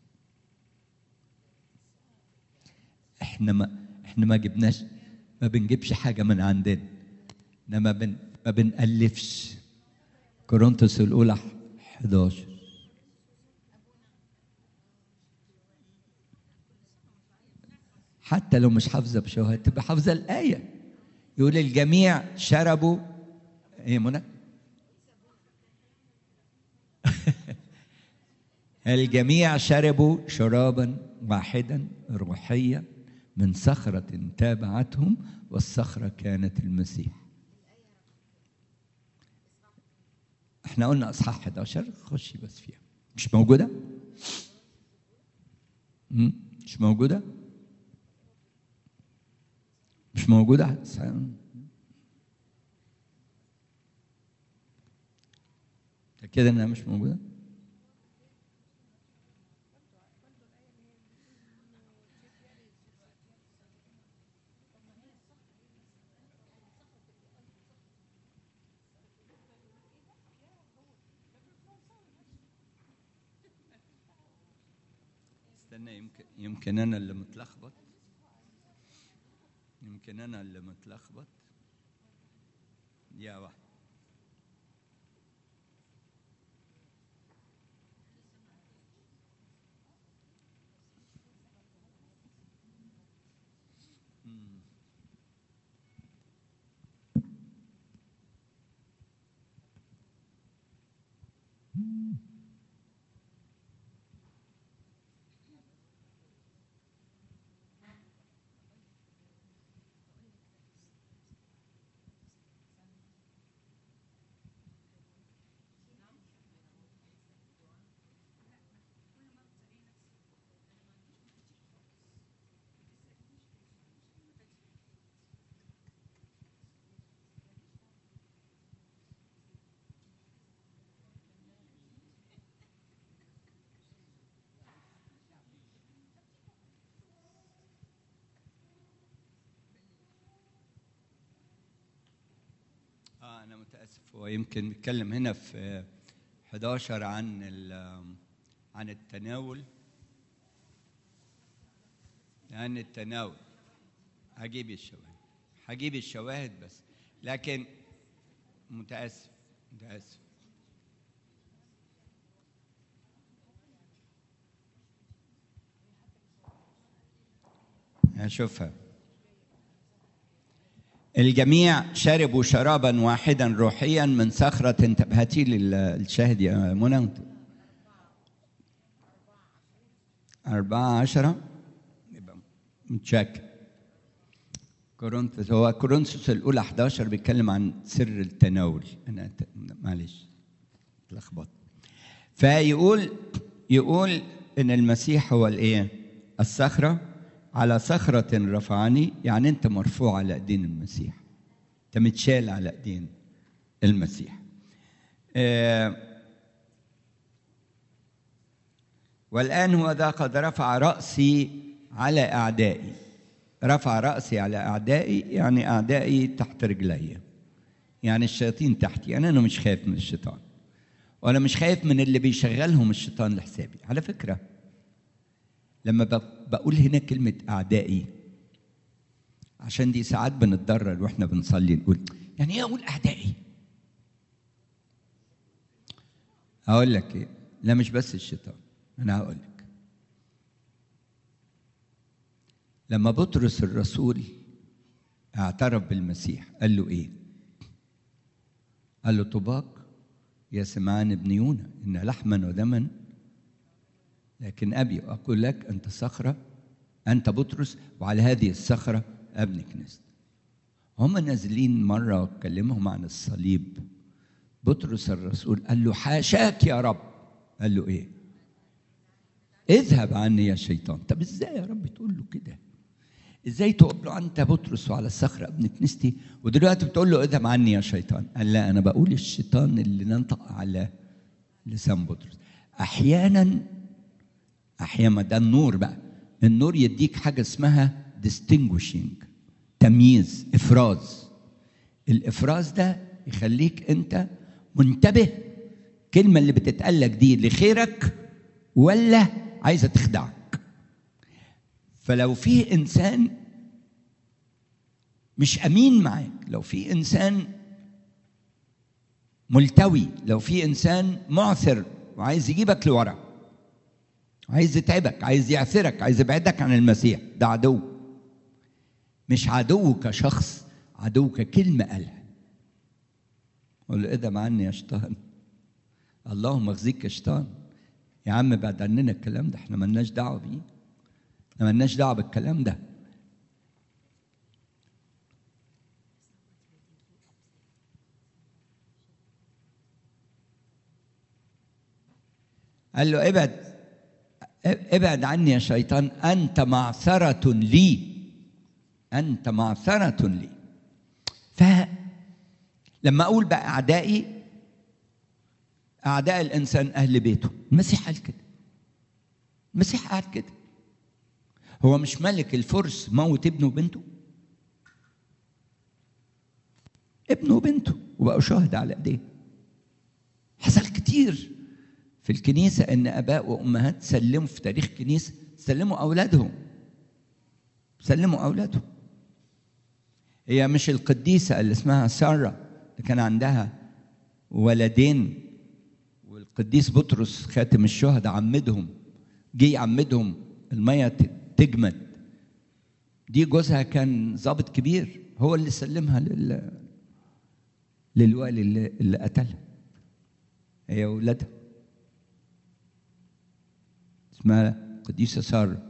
احنا ما احنا ما جبناش ما بنجيبش حاجة من عندنا انما بن ما بنألفش كورنثوس الأولى 11 حتى لو مش حافظة بشوهد تبقى حافظة الآية يقول الجميع شربوا ايه منى الجميع شربوا شرابا واحدا روحيا من صخرة تابعتهم والصخرة كانت المسيح احنا قلنا اصحاح 11 خشي بس فيها مش موجودة؟ مم؟ مش موجودة؟ مش موجودة؟ كده انها مش موجودة؟ استنى يمكن يمكن انا اللي متلخبط يمكن انا اللي متلخبط يا واحد مم. اه انا متاسف هو يمكن بيتكلم هنا في 11 عن ال- عن التناول عن التناول هجيب الشواهد هجيب الشواهد بس لكن متاسف متاسف هشوفها الجميع شربوا شرابا واحدا روحيا من صخرة طب هاتي لي ال- الشاهد يا منى أربعة عشرة يبقى متشكر كورنثوس هو كورنثوس الأولى 11 بيتكلم عن سر التناول أنا ت- معلش اتلخبطت فيقول يقول ان المسيح هو الايه الصخره على صخره رفعني يعني انت مرفوع على ايدين المسيح انت متشال على ايدين المسيح آه والآن هو ذا قد رفع رأسي على أعدائي رفع رأسي على أعدائي يعني أعدائي تحت رجلي يعني الشياطين تحتي يعني أنا مش خايف من الشيطان وأنا مش خايف من اللي بيشغلهم الشيطان لحسابي على فكرة لما بقول هنا كلمة أعدائي عشان دي ساعات بنتضرر واحنا بنصلي نقول يعني ايه اقول اعدائي؟ هقول لك ايه؟ لا مش بس الشيطان انا هقول لك لما بطرس الرسول اعترف بالمسيح قال له ايه؟ قال له طباق يا سمعان ابن يونا ان لحما ودما لكن ابي اقول لك انت صخره انت بطرس وعلى هذه الصخره ابني كنيست هم نازلين مرة وكلمهم عن الصليب بطرس الرسول قال له حاشاك يا رب قال له ايه اذهب عني يا شيطان طب ازاي يا رب تقول له كده ازاي تقول له انت بطرس وعلى الصخرة ابن كنيستي ودلوقتي بتقول له اذهب عني يا شيطان قال لا انا بقول الشيطان اللي ننطق على لسان بطرس احيانا احيانا ده النور بقى النور يديك حاجه اسمها distinguishing تمييز افراز الافراز ده يخليك انت منتبه الكلمه اللي بتتقال لك دي لخيرك ولا عايزه تخدعك فلو في انسان مش امين معاك لو في انسان ملتوي لو في انسان معثر وعايز يجيبك لورا عايز يتعبك عايز يعثرك عايز يبعدك عن المسيح ده عدو مش عدو كشخص عدو ككلمة قالها قول له اذهب عني يا شيطان اللهم اخزيك يا شيطان يا عم بعد عننا الكلام ده احنا ملناش دعوه بيه احنا ملناش دعوه بالكلام ده قال له ابعد ابعد عني يا شيطان انت معثره لي انت معثره لي فلما اقول بقى اعدائي اعداء الانسان اهل بيته المسيح قال كده المسيح قال كده هو مش ملك الفرس موت ابنه وبنته ابنه وبنته وبقوا شهد على ايديه حصل كتير في الكنيسة إن آباء وأمهات سلموا في تاريخ كنيسة سلموا أولادهم سلموا أولادهم هي مش القديسة اللي اسمها سارة اللي كان عندها ولدين والقديس بطرس خاتم الشهداء عمدهم جه يعمدهم المية تجمد دي جوزها كان ضابط كبير هو اللي سلمها لل للوالي اللي, اللي قتلها هي وولادها اسمها قديسة سارة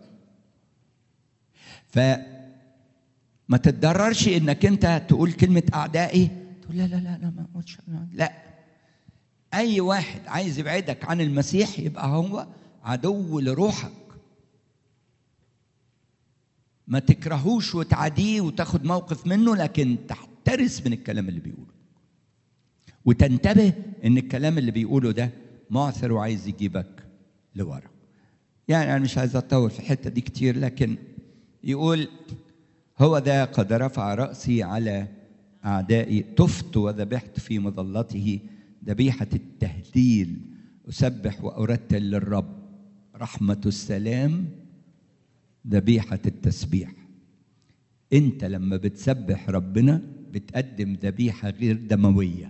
فما تتضررش انك انت تقول كلمة اعدائي تقول لا لا لا لا ما اقولش لا اي واحد عايز يبعدك عن المسيح يبقى هو عدو لروحك ما تكرهوش وتعاديه وتاخد موقف منه لكن تحترس من الكلام اللي بيقوله وتنتبه ان الكلام اللي بيقوله ده معثر وعايز يجيبك لورا يعني انا مش عايز اطول في الحته دي كتير لكن يقول هو ذا قد رفع راسي على اعدائي طفت وذبحت في مظلته ذبيحه التهليل اسبح وارتل للرب رحمه السلام ذبيحه التسبيح انت لما بتسبح ربنا بتقدم ذبيحه غير دمويه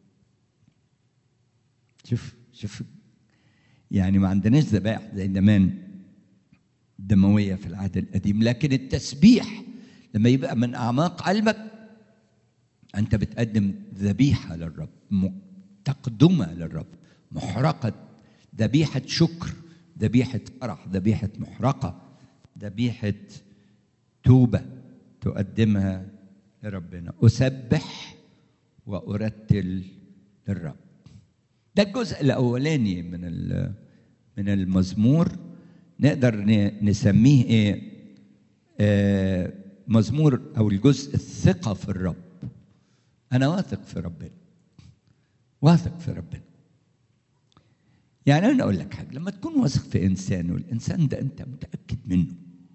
شوف شوف يعني ما عندناش ذبائح زي زمان دمويه في العهد القديم لكن التسبيح لما يبقى من اعماق قلبك انت بتقدم ذبيحه للرب تقدمه للرب محرقه ذبيحه شكر ذبيحه فرح ذبيحه محرقه ذبيحه توبه تقدمها لربنا اسبح وارتل للرب ده الجزء الاولاني من من المزمور نقدر ن- نسميه ايه آه مزمور او الجزء الثقه في الرب انا واثق في ربنا واثق في ربنا يعني انا اقول لك حاجه لما تكون واثق في انسان والانسان ده انت متاكد منه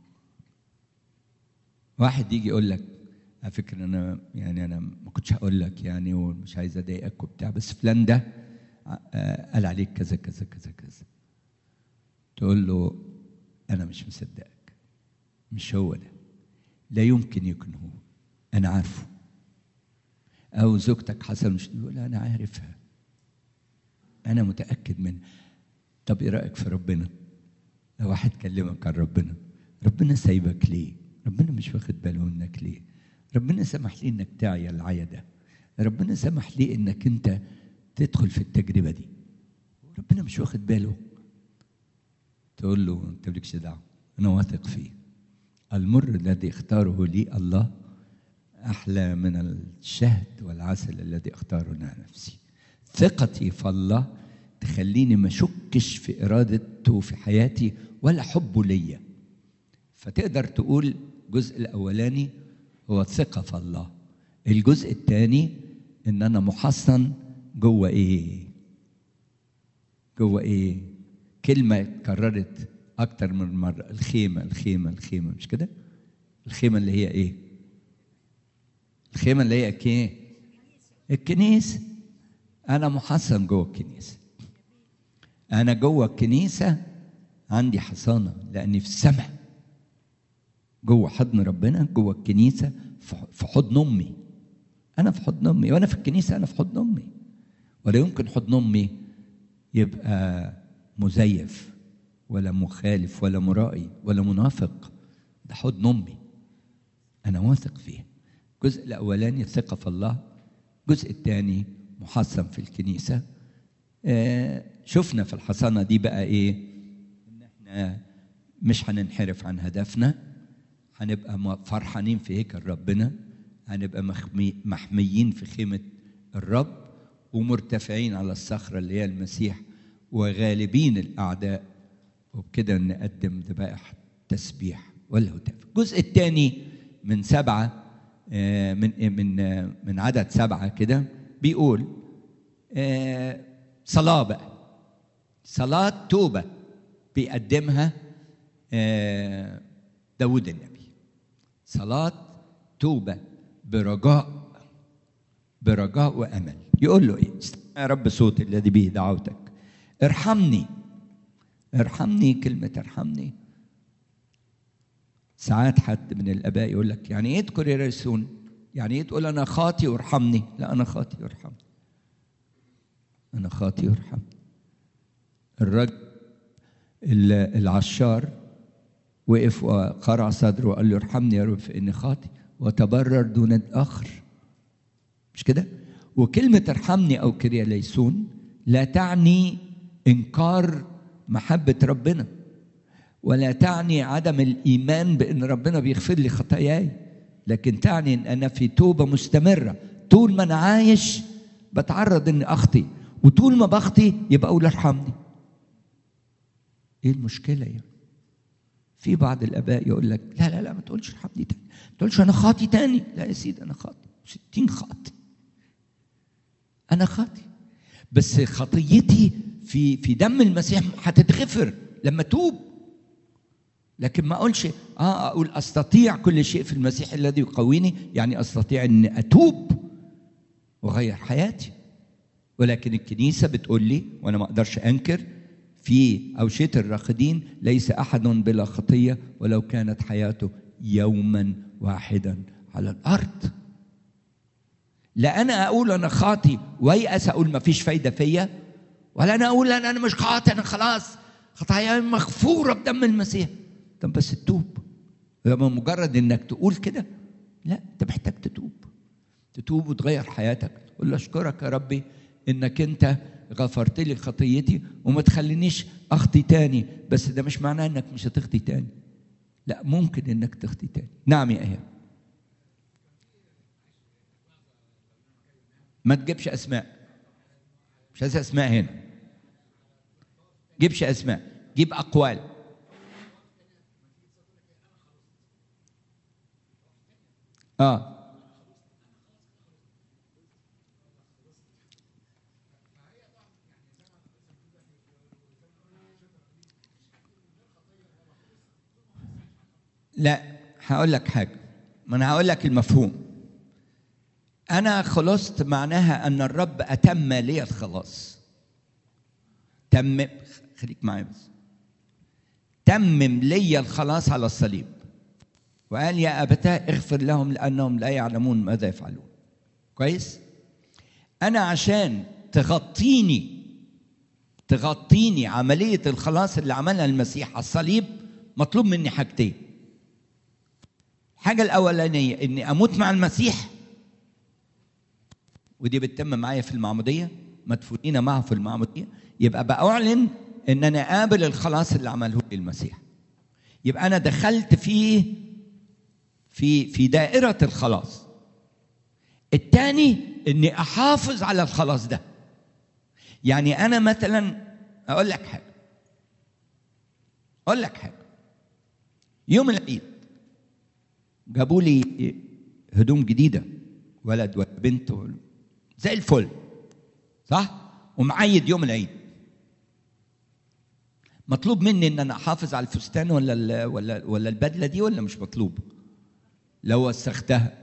واحد يجي يقول لك على فكره انا يعني انا ما كنتش هقول لك يعني ومش عايز اضايقك وبتاع بس فلان ده آه، قال عليك كذا كذا كذا كذا تقول له انا مش مصدقك مش هو ده لا يمكن يكون هو انا عارفه او زوجتك حصل مش تقول انا عارفها انا متاكد منها طب ايه رايك في ربنا لو واحد كلمك عن ربنا ربنا سايبك ليه ربنا مش واخد باله منك ليه ربنا سمح لي انك تعيا العيا ده ربنا سمح لي انك انت تدخل في التجربه دي ربنا مش واخد باله تقول له انت مالكش دعوه انا واثق فيه المر الذي اختاره لي الله احلى من الشهد والعسل الذي اختاره انا نفسي ثقتي في الله تخليني ما اشكش في ارادته في حياتي ولا حبه ليا فتقدر تقول الجزء الاولاني هو الثقه في الله الجزء الثاني ان انا محصن جوه ايه جوه ايه كلمه اتكررت اكتر من مره الخيمه الخيمه الخيمه مش كده الخيمه اللي هي ايه الخيمه اللي هي ايه الكنيسه انا محصن جوه الكنيسه انا جوه الكنيسه عندي حصانه لاني في السماء جوه حضن ربنا جوه الكنيسه في- في حضن امي انا في حضن امي وانا في الكنيسه انا في حضن امي ولا يمكن حضن امي يبقى مزيف ولا مخالف ولا مرائي ولا منافق ده حضن امي انا واثق فيه الجزء الاولاني الثقه في الله الجزء الثاني محصن في الكنيسه آه، شفنا في الحصانه دي بقى ايه ان احنا مش هننحرف عن هدفنا هنبقى م- فرحانين في هيكل ربنا هنبقى مخمي- محميين في خيمه الرب ومرتفعين على الصخره اللي هي المسيح وغالبين الاعداء وبكده نقدم ذبائح تسبيح والهتاف الجزء الثاني من سبعه آه، من من آه، من عدد سبعه كده بيقول آه، صلاه بقى صلاه توبه بيقدمها آه، داود النبي صلاه توبه برجاء برجاء وامل يقول له ايه استمع يا رب صوتي الذي به دعوتك ارحمني ارحمني كلمة ارحمني ساعات حد من الآباء يقول لك يعني إيه اذكر يا رسول يعني إيه تقول أنا خاطي وارحمني لا أنا خاطي وارحمني أنا خاطي وارحمني الرجل ال- العشار وقف وقرع صدره وقال له ارحمني يا رب فإني خاطي وتبرر دون الآخر مش كده؟ وكلمة ارحمني أو كريا ليسون لا تعني إنكار محبة ربنا ولا تعني عدم الإيمان بأن ربنا بيغفر لي خطاياي لكن تعني أن أنا في توبة مستمرة طول ما أنا عايش بتعرض إني أخطي وطول ما بخطي يبقى أقول ارحمني إيه المشكلة يعني؟ في بعض الآباء يقول لك لا لا لا ما تقولش ارحمني تاني ما تقولش أنا خاطي تاني لا يا سيدي أنا خاطي ستين خاطي أنا خاطي بس خطيتي في في دم المسيح هتتغفر لما توب لكن ما اقولش اه اقول استطيع كل شيء في المسيح الذي يقويني يعني استطيع ان اتوب واغير حياتي ولكن الكنيسه بتقول لي وانا ما اقدرش انكر في اوشيه الراقدين ليس احد بلا خطيه ولو كانت حياته يوما واحدا على الارض لا انا اقول انا خاطي ويأس اقول ما فيش فايده فيا ولا انا اقول انا انا مش خاطي انا خلاص خطاياي مغفوره بدم المسيح طب بس تتوب لما مجرد انك تقول كده لا انت محتاج تتوب تتوب وتغير حياتك قول له اشكرك يا ربي انك انت غفرت لي خطيتي وما تخلينيش اخطي تاني بس ده مش معناه انك مش هتخطي تاني لا ممكن انك تخطي تاني نعم يا ايهاب ما تجيبش اسماء مش عايز اسماء هنا جيبش اسماء جيب اقوال اه لا هقول لك حاجه ما انا هقول لك المفهوم انا خلصت معناها ان الرب اتم لي الخلاص تم خليك معايا بس تمم لي الخلاص على الصليب وقال يا ابتاه اغفر لهم لانهم لا يعلمون ماذا يفعلون كويس انا عشان تغطيني تغطيني عمليه الخلاص اللي عملها المسيح على الصليب مطلوب مني حاجتين الحاجه الاولانيه اني اموت مع المسيح ودي بتتم معايا في المعموديه مدفونين معه في المعموديه يبقى باعلن ان انا قابل الخلاص اللي عمله لي المسيح يبقى انا دخلت في في في دائره الخلاص الثاني اني احافظ على الخلاص ده يعني انا مثلا اقول لك حاجه اقول لك حاجه يوم العيد جابوا لي هدوم جديده ولد وبنت زي الفل صح ومعيد يوم العيد مطلوب مني ان انا احافظ على الفستان ولا ال ولا ولا البدله دي ولا مش مطلوب لو وسختها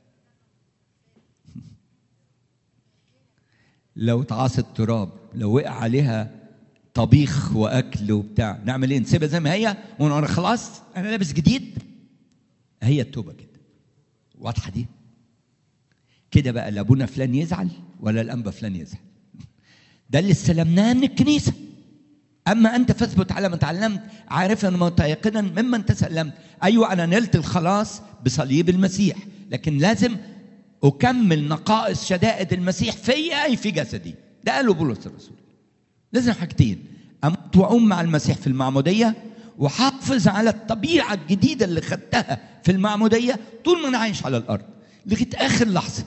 لو تعاصت تراب لو وقع عليها طبيخ واكل وبتاع نعمل ايه نسيبها زي ما هي ونقول خلاص انا لابس جديد هي التوبه كده واضحه دي كده بقى لا ابونا فلان يزعل ولا الانبا فلان يزعل ده اللي استلمناه من الكنيسه اما انت فاثبت على ما تعلمت عارفا متيقنا ممن تسلمت ايوه انا نلت الخلاص بصليب المسيح لكن لازم اكمل نقائص شدائد المسيح فيا اي في جسدي ده قاله بولس الرسول لازم حاجتين اموت واقوم مع المسيح في المعموديه وحافظ على الطبيعه الجديده اللي خدتها في المعموديه طول ما انا عايش على الارض لغايه اخر لحظه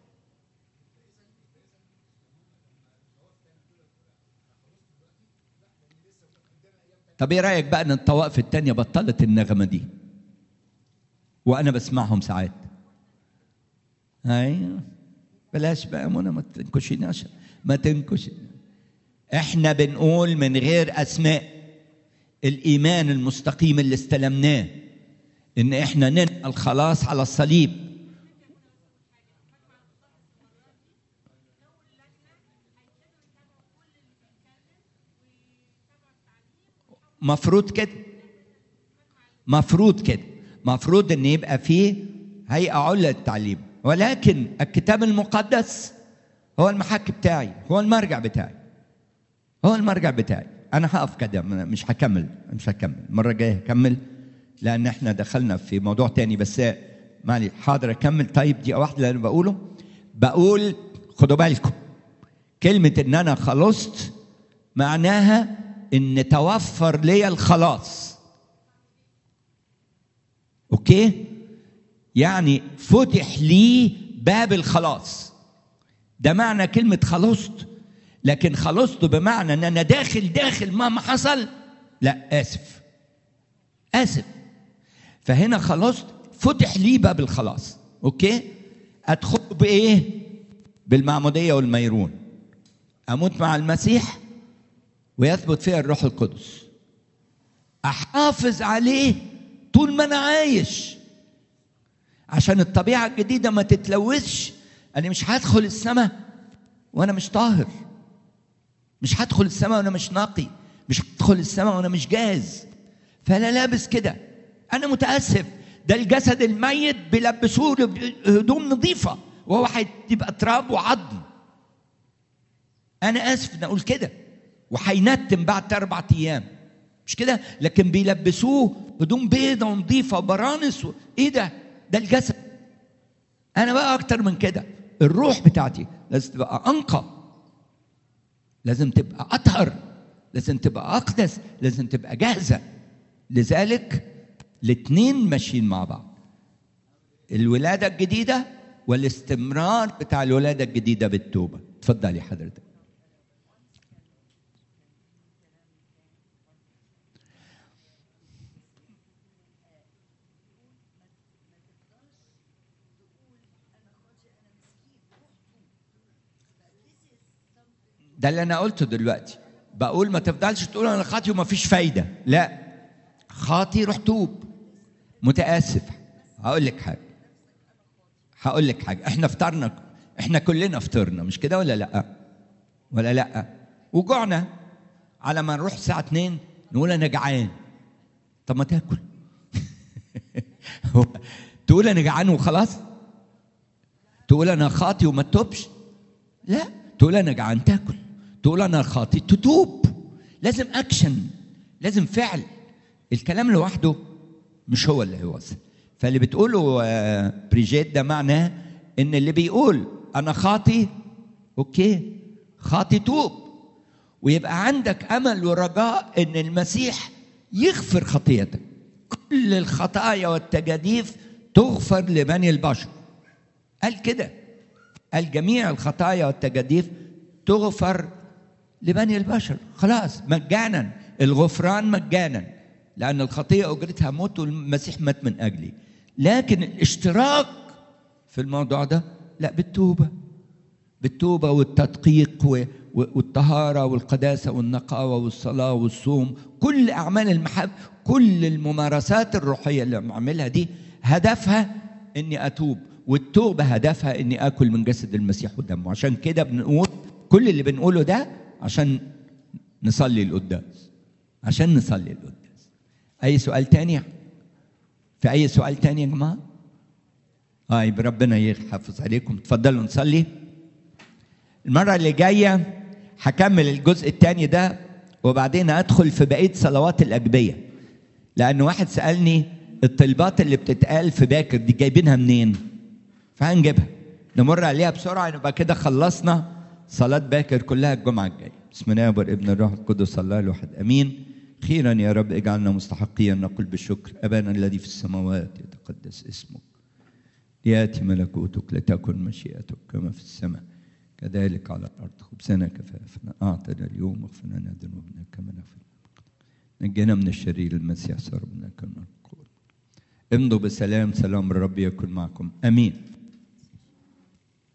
طب ايه رايك بقى ان الطوائف التانية بطلت النغمه دي وانا بسمعهم ساعات ايوه بلاش بقى منى ما تنكشيناش ما تنكش احنا بنقول من غير اسماء الايمان المستقيم اللي استلمناه ان احنا ننقل خلاص على الصليب مفروض كده مفروض كده مفروض ان يبقى فيه هيئه عليا للتعليم ولكن الكتاب المقدس هو المحك بتاعي هو المرجع بتاعي هو المرجع بتاعي انا هقف كده مش هكمل مش هكمل المره الجايه هكمل لان احنا دخلنا في موضوع تاني بس معلش حاضر اكمل طيب دي واحده اللي انا بقوله بقول خدوا بالكم كلمه ان انا خلصت معناها ان توفر لي الخلاص اوكي يعني فتح لي باب الخلاص ده معنى كلمة خلصت لكن خلصت بمعنى ان انا داخل داخل مهما حصل لا اسف اسف فهنا خلصت فتح لي باب الخلاص اوكي ادخل بايه بالمعمودية والميرون اموت مع المسيح ويثبت فيها الروح القدس احافظ عليه طول ما انا عايش عشان الطبيعه الجديده ما تتلوثش انا مش هدخل السماء وانا مش طاهر مش هدخل السماء وانا مش نقي مش هدخل السماء وانا مش جاهز فانا لابس كده انا متاسف ده الجسد الميت بيلبسوه هدوم نظيفه وهو هيبقى تراب وعظم انا اسف ان اقول كده وهينتم بعد اربع ايام مش كده لكن بيلبسوه هدوم بيضه ونظيفه وبرانس و... ايه ده ده الجسد انا بقى اكتر من كده الروح بتاعتي لازم تبقى انقى لازم تبقى اطهر لازم تبقى اقدس لازم تبقى جاهزه لذلك الاثنين ماشيين مع بعض الولاده الجديده والاستمرار بتاع الولاده الجديده بالتوبه اتفضلي حضرتك ده اللي انا قلته دلوقتي بقول ما تفضلش تقول انا خاطي وما فيش فايده لا خاطي روح توب متاسف هقول لك حاجه هقول لك حاجه احنا فطرنا احنا كلنا فطرنا مش كده ولا لا ولا لا وجوعنا على ما نروح الساعه 2 نقول انا جعان طب ما تاكل هو تقول انا جعان وخلاص تقول انا خاطي وما تتوبش لا تقول انا جعان تاكل تقول انا خاطي تتوب لازم اكشن لازم فعل الكلام لوحده مش هو اللي هيوصل فاللي بتقوله آه، بريجيت ده معناه ان اللي بيقول انا خاطي اوكي خاطي توب ويبقى عندك امل ورجاء ان المسيح يغفر خطيتك كل الخطايا والتجاديف تغفر لبني البشر قال كده قال جميع الخطايا والتجاديف تغفر لبني البشر خلاص مجانا الغفران مجانا لأن الخطية أجرتها موت والمسيح مات من أجلي لكن الاشتراك في الموضوع ده لا بالتوبة بالتوبة والتدقيق و- و- والطهارة والقداسة والنقاوة والصلاة والصوم كل أعمال المحب كل الممارسات الروحية اللي بعملها دي هدفها إني أتوب والتوبة هدفها إني آكل من جسد المسيح ودمه عشان كده بنقول كل اللي بنقوله ده عشان نصلي القداس عشان نصلي القداس أي سؤال تاني في أي سؤال تاني يا جماعة اه يبقى ربنا يحافظ عليكم تفضلوا نصلي المرة اللي جاية هكمل الجزء الثاني ده وبعدين ادخل في بقية صلوات الأجبية لأن واحد سألني الطلبات اللي بتتقال في باكر دي جايبينها منين؟ فهنجيبها نمر عليها بسرعة يبقى كده خلصنا صلاة باكر كلها الجمعة الجاية بسم الله والابن الروح القدس الله الواحد أمين خيرا يا رب اجعلنا مستحقين نقول بالشكر أبانا الذي في السماوات يتقدس اسمك لياتي ملكوتك لتكن مشيئتك كما في السماء كذلك على الارض خبزنا كفافنا اعطنا اليوم واغفر لنا ذنوبنا كما نغفر نجينا من الشرير المسيح صار ربنا كما نقول امضوا بسلام سلام الرب يكن معكم امين